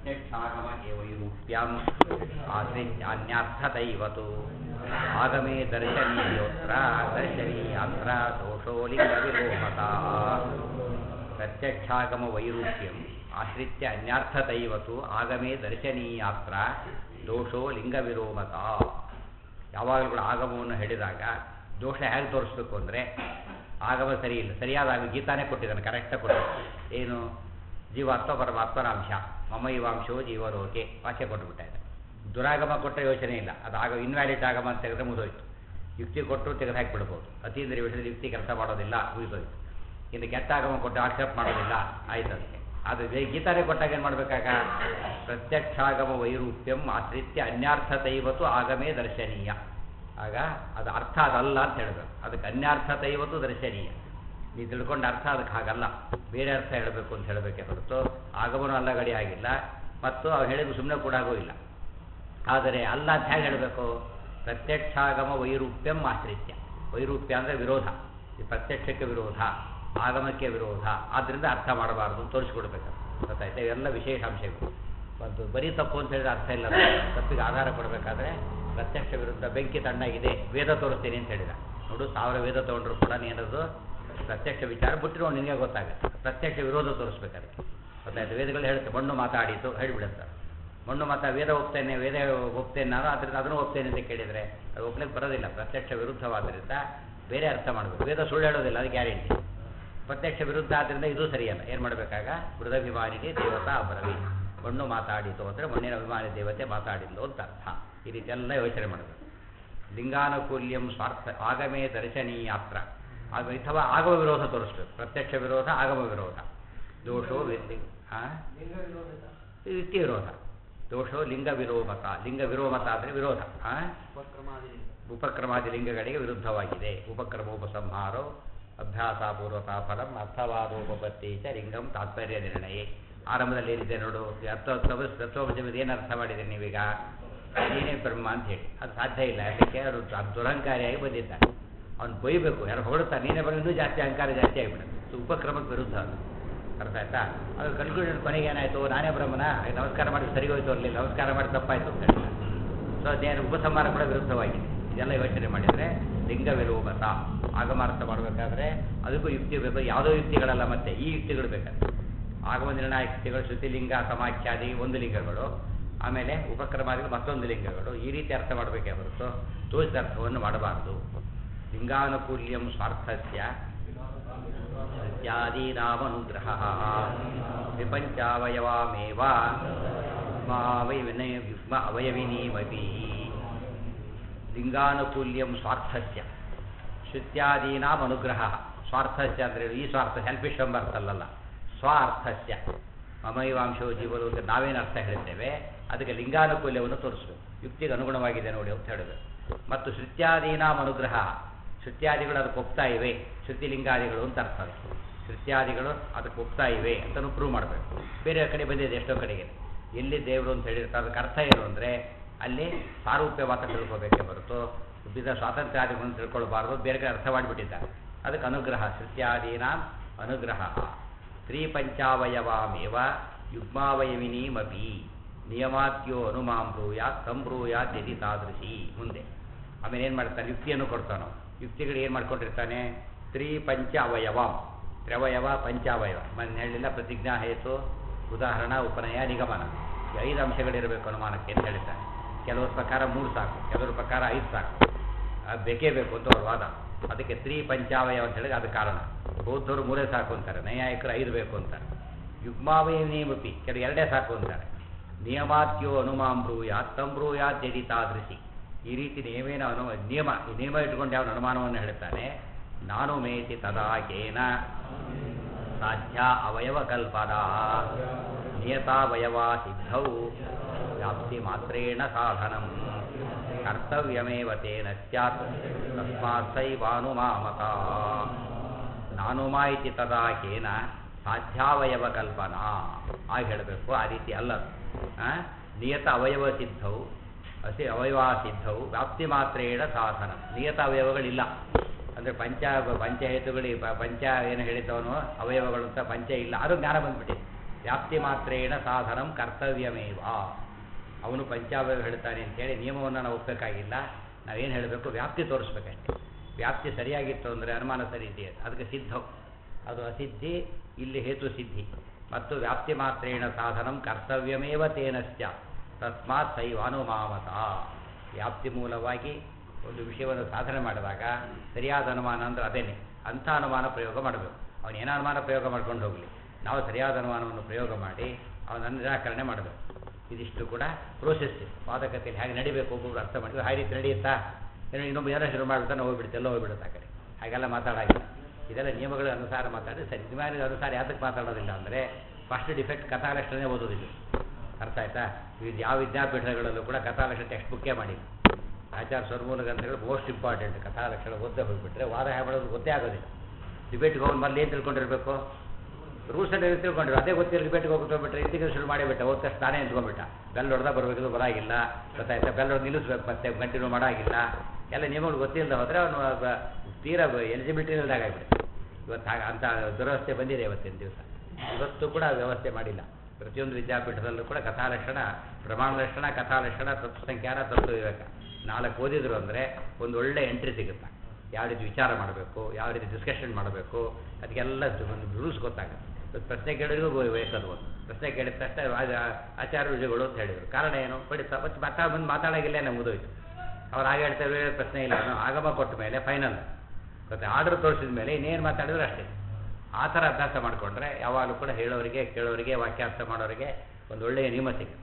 ಪ್ರತ್ಯಕ್ಷಾಗಮ ಏವೈರೂಪ್ಯಂ ಆಶ್ರಿತ್ಯಾನ್ಯರ್ಥತೈವತು ಆಗಮೇ ದರ್ಶನೀಯೋತ್ರ ದರ್ಶನೀಯಾತ್ರ ದೋಷೋ ಲಿಂಗವಿರೋಮತ ಪ್ರತ್ಯಕ್ಷಾಗಮ ವೈರೂಪ್ಯಂ ಆಶ್ರಿತ್ಯ ಅನ್ಯರ್ಥತೈವತು ಆಗಮೇ ದರ್ಶನೀಯಾತ್ರ ದೋಷೋ ಲಿಂಗವಿರೋಮತ ಯಾವಾಗಲೂ ಕೂಡ ಆಗಮವನ್ನು ಹೇಳಿದಾಗ ದೋಷ ಹೇಗೆ ತೋರಿಸ್ಬೇಕು ಅಂದರೆ ಆಗಮ ಸರಿ ಇಲ್ಲ ಸರಿಯಾದ ಆಗ ಗೀತಾನೇ ಕೊಟ್ಟಿದ್ದಾನೆ ಕರೆಕ್ಟಾಗಿ ಕೊಟ್ಟಿದ್ದಾನೆ ಏನು ಜೀವಾತ್ಮ ಪರಮಾತ್ಮನ ಅಂಶ ಮಮೈವಾಂಶೋ ಜೀವಲೋಕೆ ವಾಕ್ಯ ಕೊಟ್ಟುಬಿಟ್ಟ ಇದೆ ದುರಾಗಮ ಕೊಟ್ಟ ಯೋಚನೆ ಇಲ್ಲ ಅದು ಆಗ ಇನ್ವ್ಯಾಲಿಡ್ ಆಗಮ ಅಂತ ತೆಗೆದ್ರೆ ಮುಗಿದೋಯ್ತು ಯುಕ್ತಿ ಕೊಟ್ಟು ತೆಗೆದು ಹಾಕಿಬಿಡ್ಬೋದು ಅತೀಂದ್ರ ವಿಷಯದಲ್ಲಿ ಯುಕ್ತಿ ಕೆಲಸ ಮಾಡೋದಿಲ್ಲ ಮುಗಿದೋಯ್ತು ಇನ್ನು ಕೆಟ್ಟ ಆಗಮ ಕೊಟ್ಟು ಆಕ್ಷೇಪ ಮಾಡೋದಿಲ್ಲ ಆಯ್ತು ಅದಕ್ಕೆ ಅದು ಬೇ- ಗೀತಾನೇ ಕೊಟ್ಟಾಗ ಏನು ಮಾಡಬೇಕಾಗ ಪ್ರತ್ಯಕ್ಷಾಗಮ ವೈರೂಪ್ಯಂ ಆಶ್ರಿತ್ಯ ಅನ್ಯಾರ್ಥತೈವತ್ತು ಆಗಮೇ ದರ್ಶನೀಯ ಆಗ ಅದು ಅರ್ಥ ಅದಲ್ಲ ಅಂತ ಹೇಳಬೇಕು ಅದಕ್ಕೆ ಅನ್ಯಾರ್ಥತೈವತ್ತು ದರ್ಶನೀಯ ನೀವು ತಿಳ್ಕೊಂಡ ಅರ್ಥ ಅದಕ್ಕೆ ಹಾಗಲ್ಲ ಬೇರೆ ಅರ್ಥ ಹೇಳಬೇಕು ಅಂತ ಹೇಳಬೇಕೆ ಹೊರತು ಆಗಮನ ಅಲ್ಲ ಗಡಿ ಆಗಿಲ್ಲ ಮತ್ತು ಅವ್ರು ಹೇಳಿದ್ದು ಸುಮ್ಮನೆ ಕೂಡ ಆಗೋ ಇಲ್ಲ ಆದರೆ ಅಲ್ಲ ಅಂತ ಹೇಗೆ ಹೇಳಬೇಕು ಪ್ರತ್ಯಕ್ಷಾಗಮ ವೈರೂಪ್ಯಂ ಆಶ್ರಿತ್ಯ ವೈರೂಪ್ಯ ಅಂದರೆ ವಿರೋಧ ಈ ಪ್ರತ್ಯಕ್ಷಕ್ಕೆ ವಿರೋಧ ಆಗಮಕ್ಕೆ ವಿರೋಧ ಆದ್ದರಿಂದ ಅರ್ಥ ಮಾಡಬಾರ್ದು ಅಂತ ತೋರಿಸ್ಕೊಡ್ಬೇಕು ಗೊತ್ತಾಯ್ತಾ ಇವೆಲ್ಲ ವಿಶೇಷ ಅಂಶಗಳು ಒಂದು ಬರೀ ತಪ್ಪು ಅಂತ ಹೇಳಿದ್ರೆ ಅರ್ಥ ಇಲ್ಲ ತಪ್ಪಿಗೆ ಆಧಾರ ಕೊಡಬೇಕಾದ್ರೆ ಪ್ರತ್ಯಕ್ಷ ವಿರುದ್ಧ ಬೆಂಕಿ ತಣ್ಣಗಿದೆ ವೇದ ತೋರಿಸ್ತೀನಿ ಅಂತ ಹೇಳಿದ ನೋಡು ಸಾವಿರ ವೇದ ತೊಗೊಂಡ್ರು ಕೂಡ ನೀನದು ಪ್ರತ್ಯಕ್ಷ ವಿಚಾರ ಬಿಟ್ಟಿರೋ ನಿನಗೆ ಗೊತ್ತಾಗುತ್ತೆ ಪ್ರತ್ಯಕ್ಷ ವಿರೋಧ ತೋರಿಸ್ಬೇಕಾದ್ರೆ ಗೊತ್ತಾಯ್ತು ವೇದಗಳು ಹೇಳುತ್ತೆ ಮಣ್ಣು ಮಾತಾಡಿತು ಹೇಳಿಬಿಡುತ್ತೆ ಮಣ್ಣು ಮಾತಾ ವೇದ ಹೋಗ್ತೇನೆ ವೇದ ಹೋಗ್ತೇನೆ ನಾನು ಅದರಿಂದ ಅದನ್ನು ಹೋಗ್ತೇನೆ ಅಂತ ಕೇಳಿದರೆ ಅದು ಹೋಗ್ಲಿಕ್ಕೆ ಬರೋದಿಲ್ಲ ಪ್ರತ್ಯಕ್ಷ ವಿರುದ್ಧವಾದ್ದರಿಂದ ಬೇರೆ ಅರ್ಥ ಮಾಡಬೇಕು ವೇದ ಸುಳ್ಳು ಹೇಳೋದಿಲ್ಲ ಅದು ಗ್ಯಾರಂಟಿ ಪ್ರತ್ಯಕ್ಷ ವಿರುದ್ಧ ಆದ್ದರಿಂದ ಇದು ಸರಿಯಲ್ಲ ಏನು ಮಾಡಬೇಕಾಗ ಮೃದಭಿಮಾನಿಗೆ ದೇವತಾ ಅಪರವಿ ಮಣ್ಣು ಮಾತಾಡಿತು ಅಂದರೆ ಮಣ್ಣಿನ ಅಭಿಮಾನಿ ದೇವತೆ ಮಾತಾಡಿದ್ಲು ಅಂತ ಅರ್ಥ ಈ ರೀತಿ ಎಲ್ಲ ಯೋಚನೆ ಮಾಡಬೇಕು ಲಿಂಗಾನುಕೂಲ್ಯಂ ಸ್ವಾರ್ಥ ಆಗಮೇ ದರ್ಶನೀಯಾತ್ರ ಆಗ ಅಥವಾ ಆಗಮ ವಿರೋಧ ತೋರಿಸ್ಬೇಕು ಪ್ರತ್ಯಕ್ಷ ವಿರೋಧ ಆಗಮ ವಿರೋಧ ದೋಷೋ ವಿ- ಆ? ಯುಕ್ತಿ ವಿರೋಧ ದೋಷೋ ಲಿಂಗ ವಿರೋಮತ ಲಿಂಗ ವಿರೋಮತ ಅಂದರೆ ವಿರೋಧ ಆ? ಉಪಕ್ರಮಾದಿ ಲಿಂಗಗಳಿಗೆ ವಿರುದ್ಧವಾಗಿದೆ ಉಪಕ್ರಮೋಪಸಂಹಾರೋ ಅಭ್ಯಾಸಪೂರ್ವಕ ಫಲಂ ಅರ್ಥವಾದೋಪಪತ್ತಿ ಚ ಲಿಂಗಂ ತಾತ್ಪರ್ಯ ನಿರ್ಣಯ ಆರಂಭದಲ್ಲಿ ಏನಿದೆ ನೋಡು ಈ ಅರ್ಥ ತತ್ವಪಂಚಮದ ಏನು ಅರ್ಥ ಮಾಡಿದ್ದೀರಿ ನೀವೀಗ ನೀನೇ ಬ್ರಹ್ಮ ಅಂತ ಹೇಳಿ ಅದು ಸಾಧ್ಯ ಇಲ್ಲ ಯಾಕೆ ಅವರು ದು- ದುರಹಂಕಾರಿಯಾಗಿ ಬಂದಿದ್ದಾನೆ ಅವ್ನು ಬೈಬೇಕು ಯಾರು ಹೊಗಳ್ತಾರೆ ನೀನೇ ಬರೋ ಇನ್ನೂ ಜಾಸ್ತಿ ಅಹಂಕಾರ ಜಾಸ್ತಿ ಆಗಿಬಿಡುತ್ತೆ ಸೊ ಉಪಕ್ರಮಕ್ಕೆ ವಿರುದ್ಧ ಅದು ಅರ್ಥ ಆಯ್ತಾ ಅದು ಕನ್ಕ್ಲೂಷನ್ ಕೊನೆಗೆ ಏನಾಯಿತು ನಾನೇ ಬ್ರಹ್ಮನ ಆಯ್ತು, ನಮಸ್ಕಾರ ಮಾಡಿ ಸರಿ ಹೋಯ್ತು ಅಲ್ಲಿ ನಮಸ್ಕಾರ ಮಾಡಿ ತಪ್ಪಾಯಿತು ಅಂತ ಹೇಳಿಲ್ಲ ಸೊ ಅದೇನು ಉಪಸಂಹಾರ ಕೂಡ ವಿರುದ್ಧವಾಗಿದೆ ಇದೆಲ್ಲ ಯೋಚನೆ ಮಾಡಿದರೆ ಲಿಂಗ ವಿಲೋಮತ ಆಗಮಾರ್ಥ ಮಾಡಬೇಕಾದ್ರೆ ಅದಕ್ಕೂ ಯುಕ್ತಿ ಬೇಕು ಯಾವುದೋ ಯುಕ್ತಿಗಳಲ್ಲ ಮತ್ತೆ ಈ ಯುಕ್ತಿಗಳು ಬೇಕಾದ್ರೆ ಆಗಮ ನಿರ್ಣಾಯಕ ಯುಕ್ತಿಗಳು ಶ್ರುತಿಲಿಂಗ ಸಮಾಖ್ಯಾದಿ ಒಂದು ಲಿಂಗಗಳು ಆಮೇಲೆ ಉಪಕ್ರಮಾದಿಗಳು ಮತ್ತೊಂದು ಲಿಂಗಗಳು ಈ ರೀತಿ ಅರ್ಥ ಮಾಡಬೇಕೇ ಹೊರತು ತೋರಿಸಿದ ಅರ್ಥವನ್ನು ಮಾಡಬಾರದು ಲಿಂಗಾನುಕೂಲ್ಯಂ ಸ್ವಾರ್ಥಸ್ಯ ಇತ್ಯಾದೀನಾಮನುಗ್ರಹ ವಿಪಂಚಾವಯವಾಮೇವ ವೈ ವಿನಯ ಯುಗ್ಮ ಅವಯವಿನೀಮಪಿ ಲಿಂಗಾನುಕೂಲ್ಯಂ ಸ್ವಾರ್ಥಸ್ಯ ಶ್ರುತ್ಯಾದೀನಾಂ ಅನುಗ್ರಹ ಸ್ವಾರ್ಥಸ್ಯ ಅಂದರೆ ಈ ಸ್ವಾರ್ಥ ಸೆಲ್ಫಿಶ್ ಎಂಬ ಅರ್ಥ ಅಲ್ಲಲ್ಲ ಸ್ವಾರ್ಥಸ್ಯ ಮಮೈವಾಂಶೋ ಜೀವಲು ಅಂತ ನಾವೇನು ಅರ್ಥ ಹೇಳ್ತೇವೆ ಅದಕ್ಕೆ ಲಿಂಗಾನುಕೂಲ್ಯವನ್ನು ತೋರಿಸ್ಬೇಕು ಯುಕ್ತಿಗೆ ಅನುಗುಣವಾಗಿದೆ ನೋಡಿ ಅಂತ ಹೇಳಬೇಕು ಮತ್ತು ಶ್ರುತ್ಯಾದೀನಾಂ ಅನುಗ್ರಹ ಶ್ರುತ್ಯಾದಿಗಳು ಅದಕ್ಕೆ ಒಪ್ತಾ ಇವೆ ಶ್ರುತಿಲಿಂಗಾದಿಗಳು ಅಂತ ಅರ್ಥ ಅದಕ್ಕೆ ಶ್ರುತ್ಯಾದಿಗಳು ಅದಕ್ಕೆ ಒಪ್ತಾ ಇವೆ ಅಂತಲೂ ಪ್ರೂವ್ ಮಾಡಬೇಕು ಬೇರೆ ಕಡೆ ಬಂದಿದೆ ಎಷ್ಟೋ ಕಡೆಗೆ ಎಲ್ಲಿ ದೇವರು ಅಂತ ಹೇಳಿರ್ತಾರೆ ಅದಕ್ಕೆ ಅರ್ಥ ಏನು ಅಂದರೆ ಅಲ್ಲಿ ಸಾರೂಪ್ಯ ಮಾತ್ರ ತಿಳ್ಕೋಬೇಕೇ ಹೊರತು ಬಿದ್ದ ಸ್ವಾತಂತ್ರ್ಯಾದಿಗಳನ್ನು ತಿಳ್ಕೊಳ್ಬಾರ್ದು ಬೇರೆ ಕಡೆ ಅರ್ಥ ಮಾಡಿಬಿಟ್ಟಿದ್ದಾರೆ ಅದಕ್ಕೆ ಅನುಗ್ರಹ ಶ್ರುತ್ಯಾದೀನ ಅನುಗ್ರಹ ಸ್ತ್ರೀ ಪಂಚಾವಯವಾಮೇವ ಯುಗ್ಮಾವಯವಿನೀಮಪಿ ನಿಯಮಾತ್ಯೋ ಅನುಮಾಂ ಬ್ರೂಯಾತ್ ಸಂಬ್ರೂಯಾತ್ ಯದಿ ತಾದೃಶಿ ಮುಂದೆ ಆಮೇಲೆ ಏನು ಮಾಡ್ತಾನೆ ಯುಕ್ತಿಯನ್ನು ಕೊಡ್ತಾನೋ ಯುಕ್ತಿಗಳು ಏನು ಮಾಡ್ಕೊಂಡಿರ್ತಾನೆ ಸ್ತ್ರೀ ಪಂಚ ಅವಯವ ತ್ರವಯವ ಪಂಚಾವಯವ ಮನೆ ಹೇಳಿಲ್ಲ ಪ್ರತಿಜ್ಞಾ ಹೇತು ಉದಾಹರಣ ಉಪನಯ ನಿಗಮನ ಈ ಐದು ಅಂಶಗಳಿರಬೇಕು ಅನುಮಾನಕ್ಕೆ ಅಂತ ಹೇಳ್ತಾನೆ ಕೆಲವ್ರ ಪ್ರಕಾರ ಮೂರು ಸಾಕು ಕೆಲವ್ರ ಪ್ರಕಾರ ಐದು ಸಾಕು ಅದು ಬೇಕೇ ಬೇಕು ಅಂತ ಅವ್ರ ವಾದ ಅದಕ್ಕೆ ಸ್ತ್ರೀ ಪಂಚಾವಯವ ಅಂತ ಹೇಳಿದ್ರೆ ಅದು ಕಾರಣ ಬೌದ್ಧರು ಮೂರೇ ಸಾಕು ಅಂತಾರೆ ನೈಯಾಯಿಕರು ಐದು ಬೇಕು ಅಂತಾರೆ ಯುಗ್ಮಾವಯ ನಿಯಮಪಿ ಕೆಲವು ಎರಡೇ ಸಾಕು ಅಂತಾರೆ ನಿಯಮಾತ್ಯೋ ಅನುಮಾಂ ಬ್ರೂಯಾತ್ ಸಂಬ್ರೂಯಾತ್ ಯದಿ ತಾದೃಶಿ ಈ ರೀತಿ ನಿಯಮೇನ ಅನು ನಿಯಮ ಈ ನಿಯಮ ಇಟ್ಕೊಂಡು ಯಾವ ಅನುಮಾನವನ್ನು ಹೇಳ್ತಾನೆ ನಾನು ಮೇತಿ ತದಾಕೇನ ಸಾಧ್ಯ ಅವಯವ ಕಲ್ಪನಾ ನಿಯತಾವಯವಾ ಸಿದ್ಧೌ ವ್ಯಾಪ್ತಿ ಮಾತ್ರೇಣ ಸಾಧನಂ ಕರ್ತವ್ಯಮೇವ ತೇನ ಸ್ಯಾತ್ ತಸ್ಮಾತ್ ಸೈವಾನುಮಾಮತ ನಾನುಮಾ ಇತಿ ತದಾಕೇನ ಸಾಧ್ಯಾವಯವ ಕಲ್ಪನಾ ಆಗ ಹೇಳಬೇಕು ಆ ರೀತಿ ಅಲ್ಲ ಆ? ನಿಯತ ಅವಯವ ಸಿದ್ಧವು ಅಸಿ ಅವಯವ ಸಿದ್ಧವು ವ್ಯಾಪ್ತಿ ಮಾತ್ರೇಣ ಸಾಧನ ನಿಯತ ಅವಯವಗಳಿಲ್ಲ ಅಂದರೆ ಪಂಚ ಪಂಚಹೇತುಗಳಿ ಪ- ಪಂಚ ಏನು ಹೇಳಿದ್ದವನು ಅವಯವಗಳು ಅಂತ ಪಂಚ ಇಲ್ಲ ಅದು ಜ್ಞಾನ ಬಂದ್ಬಿಟ್ಟಿದೆ ವ್ಯಾಪ್ತಿ ಮಾತ್ರೇಣ ಸಾಧನಂ ಕರ್ತವ್ಯಮೇವ ಅವನು ಪಂಚಾವಯವ ಹೇಳ್ತಾನೆ ಅಂತೇಳಿ ನಿಯಮವನ್ನು ನಾವು ಒಪ್ಪಬೇಕಾಗಿಲ್ಲ ನಾವೇನು ಹೇಳಬೇಕು ವ್ಯಾಪ್ತಿ ತೋರಿಸ್ಬೇಕಷ್ಟೆ ವ್ಯಾಪ್ತಿ ಸರಿಯಾಗಿತ್ತು ಅಂದರೆ ಅನುಮಾನ ಸರಿ ಇದೆಯಾ ಅದಕ್ಕೆ ಸಿದ್ಧ ಅದು ಅಸಿದ್ಧಿ ಇಲ್ಲಿ ಹೇತು ಸಿದ್ಧಿ ಮತ್ತು ವ್ಯಾಪ್ತಿ ಮಾತ್ರೇಣ ಸಾಧನಂ ಕರ್ತವ್ಯಮೇವ ತೇನಶ್ಚ ತಸ್ಮಾತ್ ಸೈವಾನುಮಾಮತ ವ್ಯಾಪ್ತಿ ಮೂಲವಾಗಿ ಒಂದು ವಿಷಯವನ್ನು ಸಾಧನೆ ಮಾಡಿದಾಗ ಸರಿಯಾದ ಅನುಮಾನ ಅಂದರೆ ಅದೇನೆ ಅಂಥ ಅನುಮಾನ ಪ್ರಯೋಗ ಮಾಡಬೇಕು ಅವನು ಏನೋ ಅನುಮಾನ ಪ್ರಯೋಗ ಮಾಡ್ಕೊಂಡು ಹೋಗಲಿ ನಾವು ಸರಿಯಾದ ಅನುಮಾನವನ್ನು ಪ್ರಯೋಗ ಮಾಡಿ ಅವನನ್ನು ನಿರಾಕರಣೆ ಮಾಡಬೇಕು ಇದಿಷ್ಟು ಕೂಡ ಪ್ರೋಸೆಸ್ ವಾದಕತೆಯಲ್ಲಿ ಹೇಗೆ ನಡಿಬೇಕು ಒಬ್ಬೊಬ್ರು ಅರ್ಥ ಮಾಡಿದ್ರು ಹಾಗೆ ರೀತಿ ನಡೆಯುತ್ತಾ ಏನೋ ಇನ್ನೊಬ್ಬ ಏನೋ ಶುರು ಮಾಡ್ಬಿಡ್ತಾನೆ ಹೋಗ್ಬಿಡುತ್ತೆ ಎಲ್ಲ ಹೋಗ್ಬಿಡುತ್ತೆ ಆ ಕಡೆ ಹಾಗೆಲ್ಲ ಮಾತಾಡಾಗಿಲ್ಲ ಇದೆಲ್ಲ ನಿಯಮಗಳ ಅನುಸಾರ ಮಾತಾಡಿ ಸರಿ ನಿಯಮಗಳ ಅನುಸಾರ ಯಾತಕ್ಕೆ ಮಾತಾಡೋದಿಲ್ಲ ಅಂದರೆ ಫಸ್ಟ್ ಡಿಫೆಕ್ಟ್ ಕಥಾಲಕ್ಷಣೆ ಓದೋದಿಲ್ಲ ಅರ್ಥ ಆಯ್ತಾ ಇದು ಯಾವ ವಿದ್ಯಾಪೀಠಗಳಲ್ಲೂ ಕೂಡ ಕಥಾಲಕ್ಷಣ ಟೆಕ್ಸ್ಟ್ ಬುಕ್ಕೇ ಮಾಡಿಲ್ಲ ಆಚಾರ ಸ್ವರ್ಮೂಲ ಗ್ರಂಥಗಳು ಮೋಸ್ಟ್ ಇಂಪಾರ್ಟೆಂಟ್ ಕಥಾಲಕ್ಷಣ ಓದ್ದೇ ಹೋಗ್ಬಿಟ್ರೆ ವಾದ ಹೇಗೆ ಮಾಡೋದು ಗೊತ್ತೇ ಆಗೋದಿಲ್ಲ ಡಿಬೇಟ್ಗೆ ಹೋಗಿ ಮೊದಲು ಏನು ತಿಳ್ಕೊಂಡಿರ್ಬೇಕು ರೂಲ್ಸ್ ಅಲ್ಲಿ ತಿಳ್ಕೊಂಡಿರು ಅದೇ ಗೊತ್ತಿಲ್ಲ ಡಿಬೇಟ್ಗೆ ಹೋಗ್ಬಿಟ್ರೆ ಇದಕ್ಕೆ ಶುರು ಮಾಡಿಬಿಟ್ಟ ಹೋದ ತಕ್ಷಣ ತಾನೇ ನಿಂತ್ಕೊಂಡ್ಬಿಟ್ಟ ಬೆಲ್ ಹೊಡೆದ ಬರಬೇಕು ಬರಾಗಿಲ್ಲ ಗೊತ್ತಾಯ್ತಾ ಬೆಲ್ ಹೊಡೆದು ನಿಲ್ಲಿಸ್ಬೇಕು ಮತ್ತೆ ಕಂಟಿನ್ಯೂ ಮಾಡಾಗಿಲ್ಲ ಎಲ್ಲ ನಿಯಮಗಳು ಗೊತ್ತಿಲ್ಲದೆ ಹೋದರೆ ಅವನು ಬ- ತೀರಾ ಎಲಿಜಿಬಿಲಿಟಿ ಇಲ್ದಾಗ ಆಗ್ಬಿಡುತ್ತೆ ಇವತ್ತು ಹಾಗೆ ಅಂಥ ದುರವಸ್ಥೆ ಬಂದಿದೆ ಇವತ್ತಿನ ದಿವಸ ಇವತ್ತು ಕೂಡ ವ್ಯವಸ್ಥೆ ಮಾಡಿಲ್ಲ ಪ್ರತಿಯೊಂದು ವಿದ್ಯಾಪೀಠದಲ್ಲೂ ಕೂಡ ಕಥಾಲಕ್ಷಣ ಪ್ರಮಾಣ ಲಕ್ಷಣ ಕಥಾಲಕ್ಷಣ ತತ್ವ ಸಂಖ್ಯಾನ ತತ್ವ ವಿವೇಕ ನಾಲ್ಕು ಓದಿದ್ರು ಅಂದರೆ ಒಂದು ಒಳ್ಳೆ ಎಂಟ್ರಿ ಸಿಗುತ್ತೆ ಯಾವ ರೀತಿ ವಿಚಾರ ಮಾಡಬೇಕು ಯಾವ ರೀತಿ ಡಿಸ್ಕಷನ್ ಮಾಡಬೇಕು ಅದಕ್ಕೆಲ್ಲ ಒಂದು ರೂಲ್ಸ್ ಗೊತ್ತಾಗುತ್ತೆ ಇವತ್ತು ಪ್ರಶ್ನೆ ಕೇಳಿದ್ರು ವಯಸ್ಸದು ಒಂದು ಪ್ರಶ್ನೆ ಕೇಳಿದ ತಕ್ಷಣ ಆ- ಆಚಾರ ವಿಜಯಗಳು ಅಂತ ಹೇಳಿದರು ಕಾರಣ ಏನು ಬಡಿ ಮತ್ತೆ ಮಾತಾ ಬಂದು ಮಾತಾಡೋಗಿಲ್ಲ ನಮ್ಗೆ ಮುಗಿದೋಯ್ತು ಅವ್ರು ಹಾಗೆ ಹೇಳ್ತಾರೆ ಪ್ರಶ್ನೆ ಇಲ್ಲ ಅನ್ನೋ ಆಗಮ ಕೊಟ್ಟ ಮೇಲೆ ಫೈನಲ್ ಮತ್ತೆ ಆರ್ಡರ್ ತೋರಿಸಿದ ಮೇಲೆ ಇನ್ನೇನು ಮಾತಾಡಿದ್ರು ಅಷ್ಟೇ ಆ ಥರ ಅಭ್ಯಾಸ ಮಾಡಿಕೊಂಡ್ರೆ ಯಾವಾಗಲೂ ಕೂಡ ಹೇಳೋರಿಗೆ ಕೇಳೋರಿಗೆ ವಾಕ್ಯಾರ್ಥ ಮಾಡೋರಿಗೆ ಒಂದು ಒಳ್ಳೆಯ ನಿಯಮ ಸಿಗುತ್ತೆ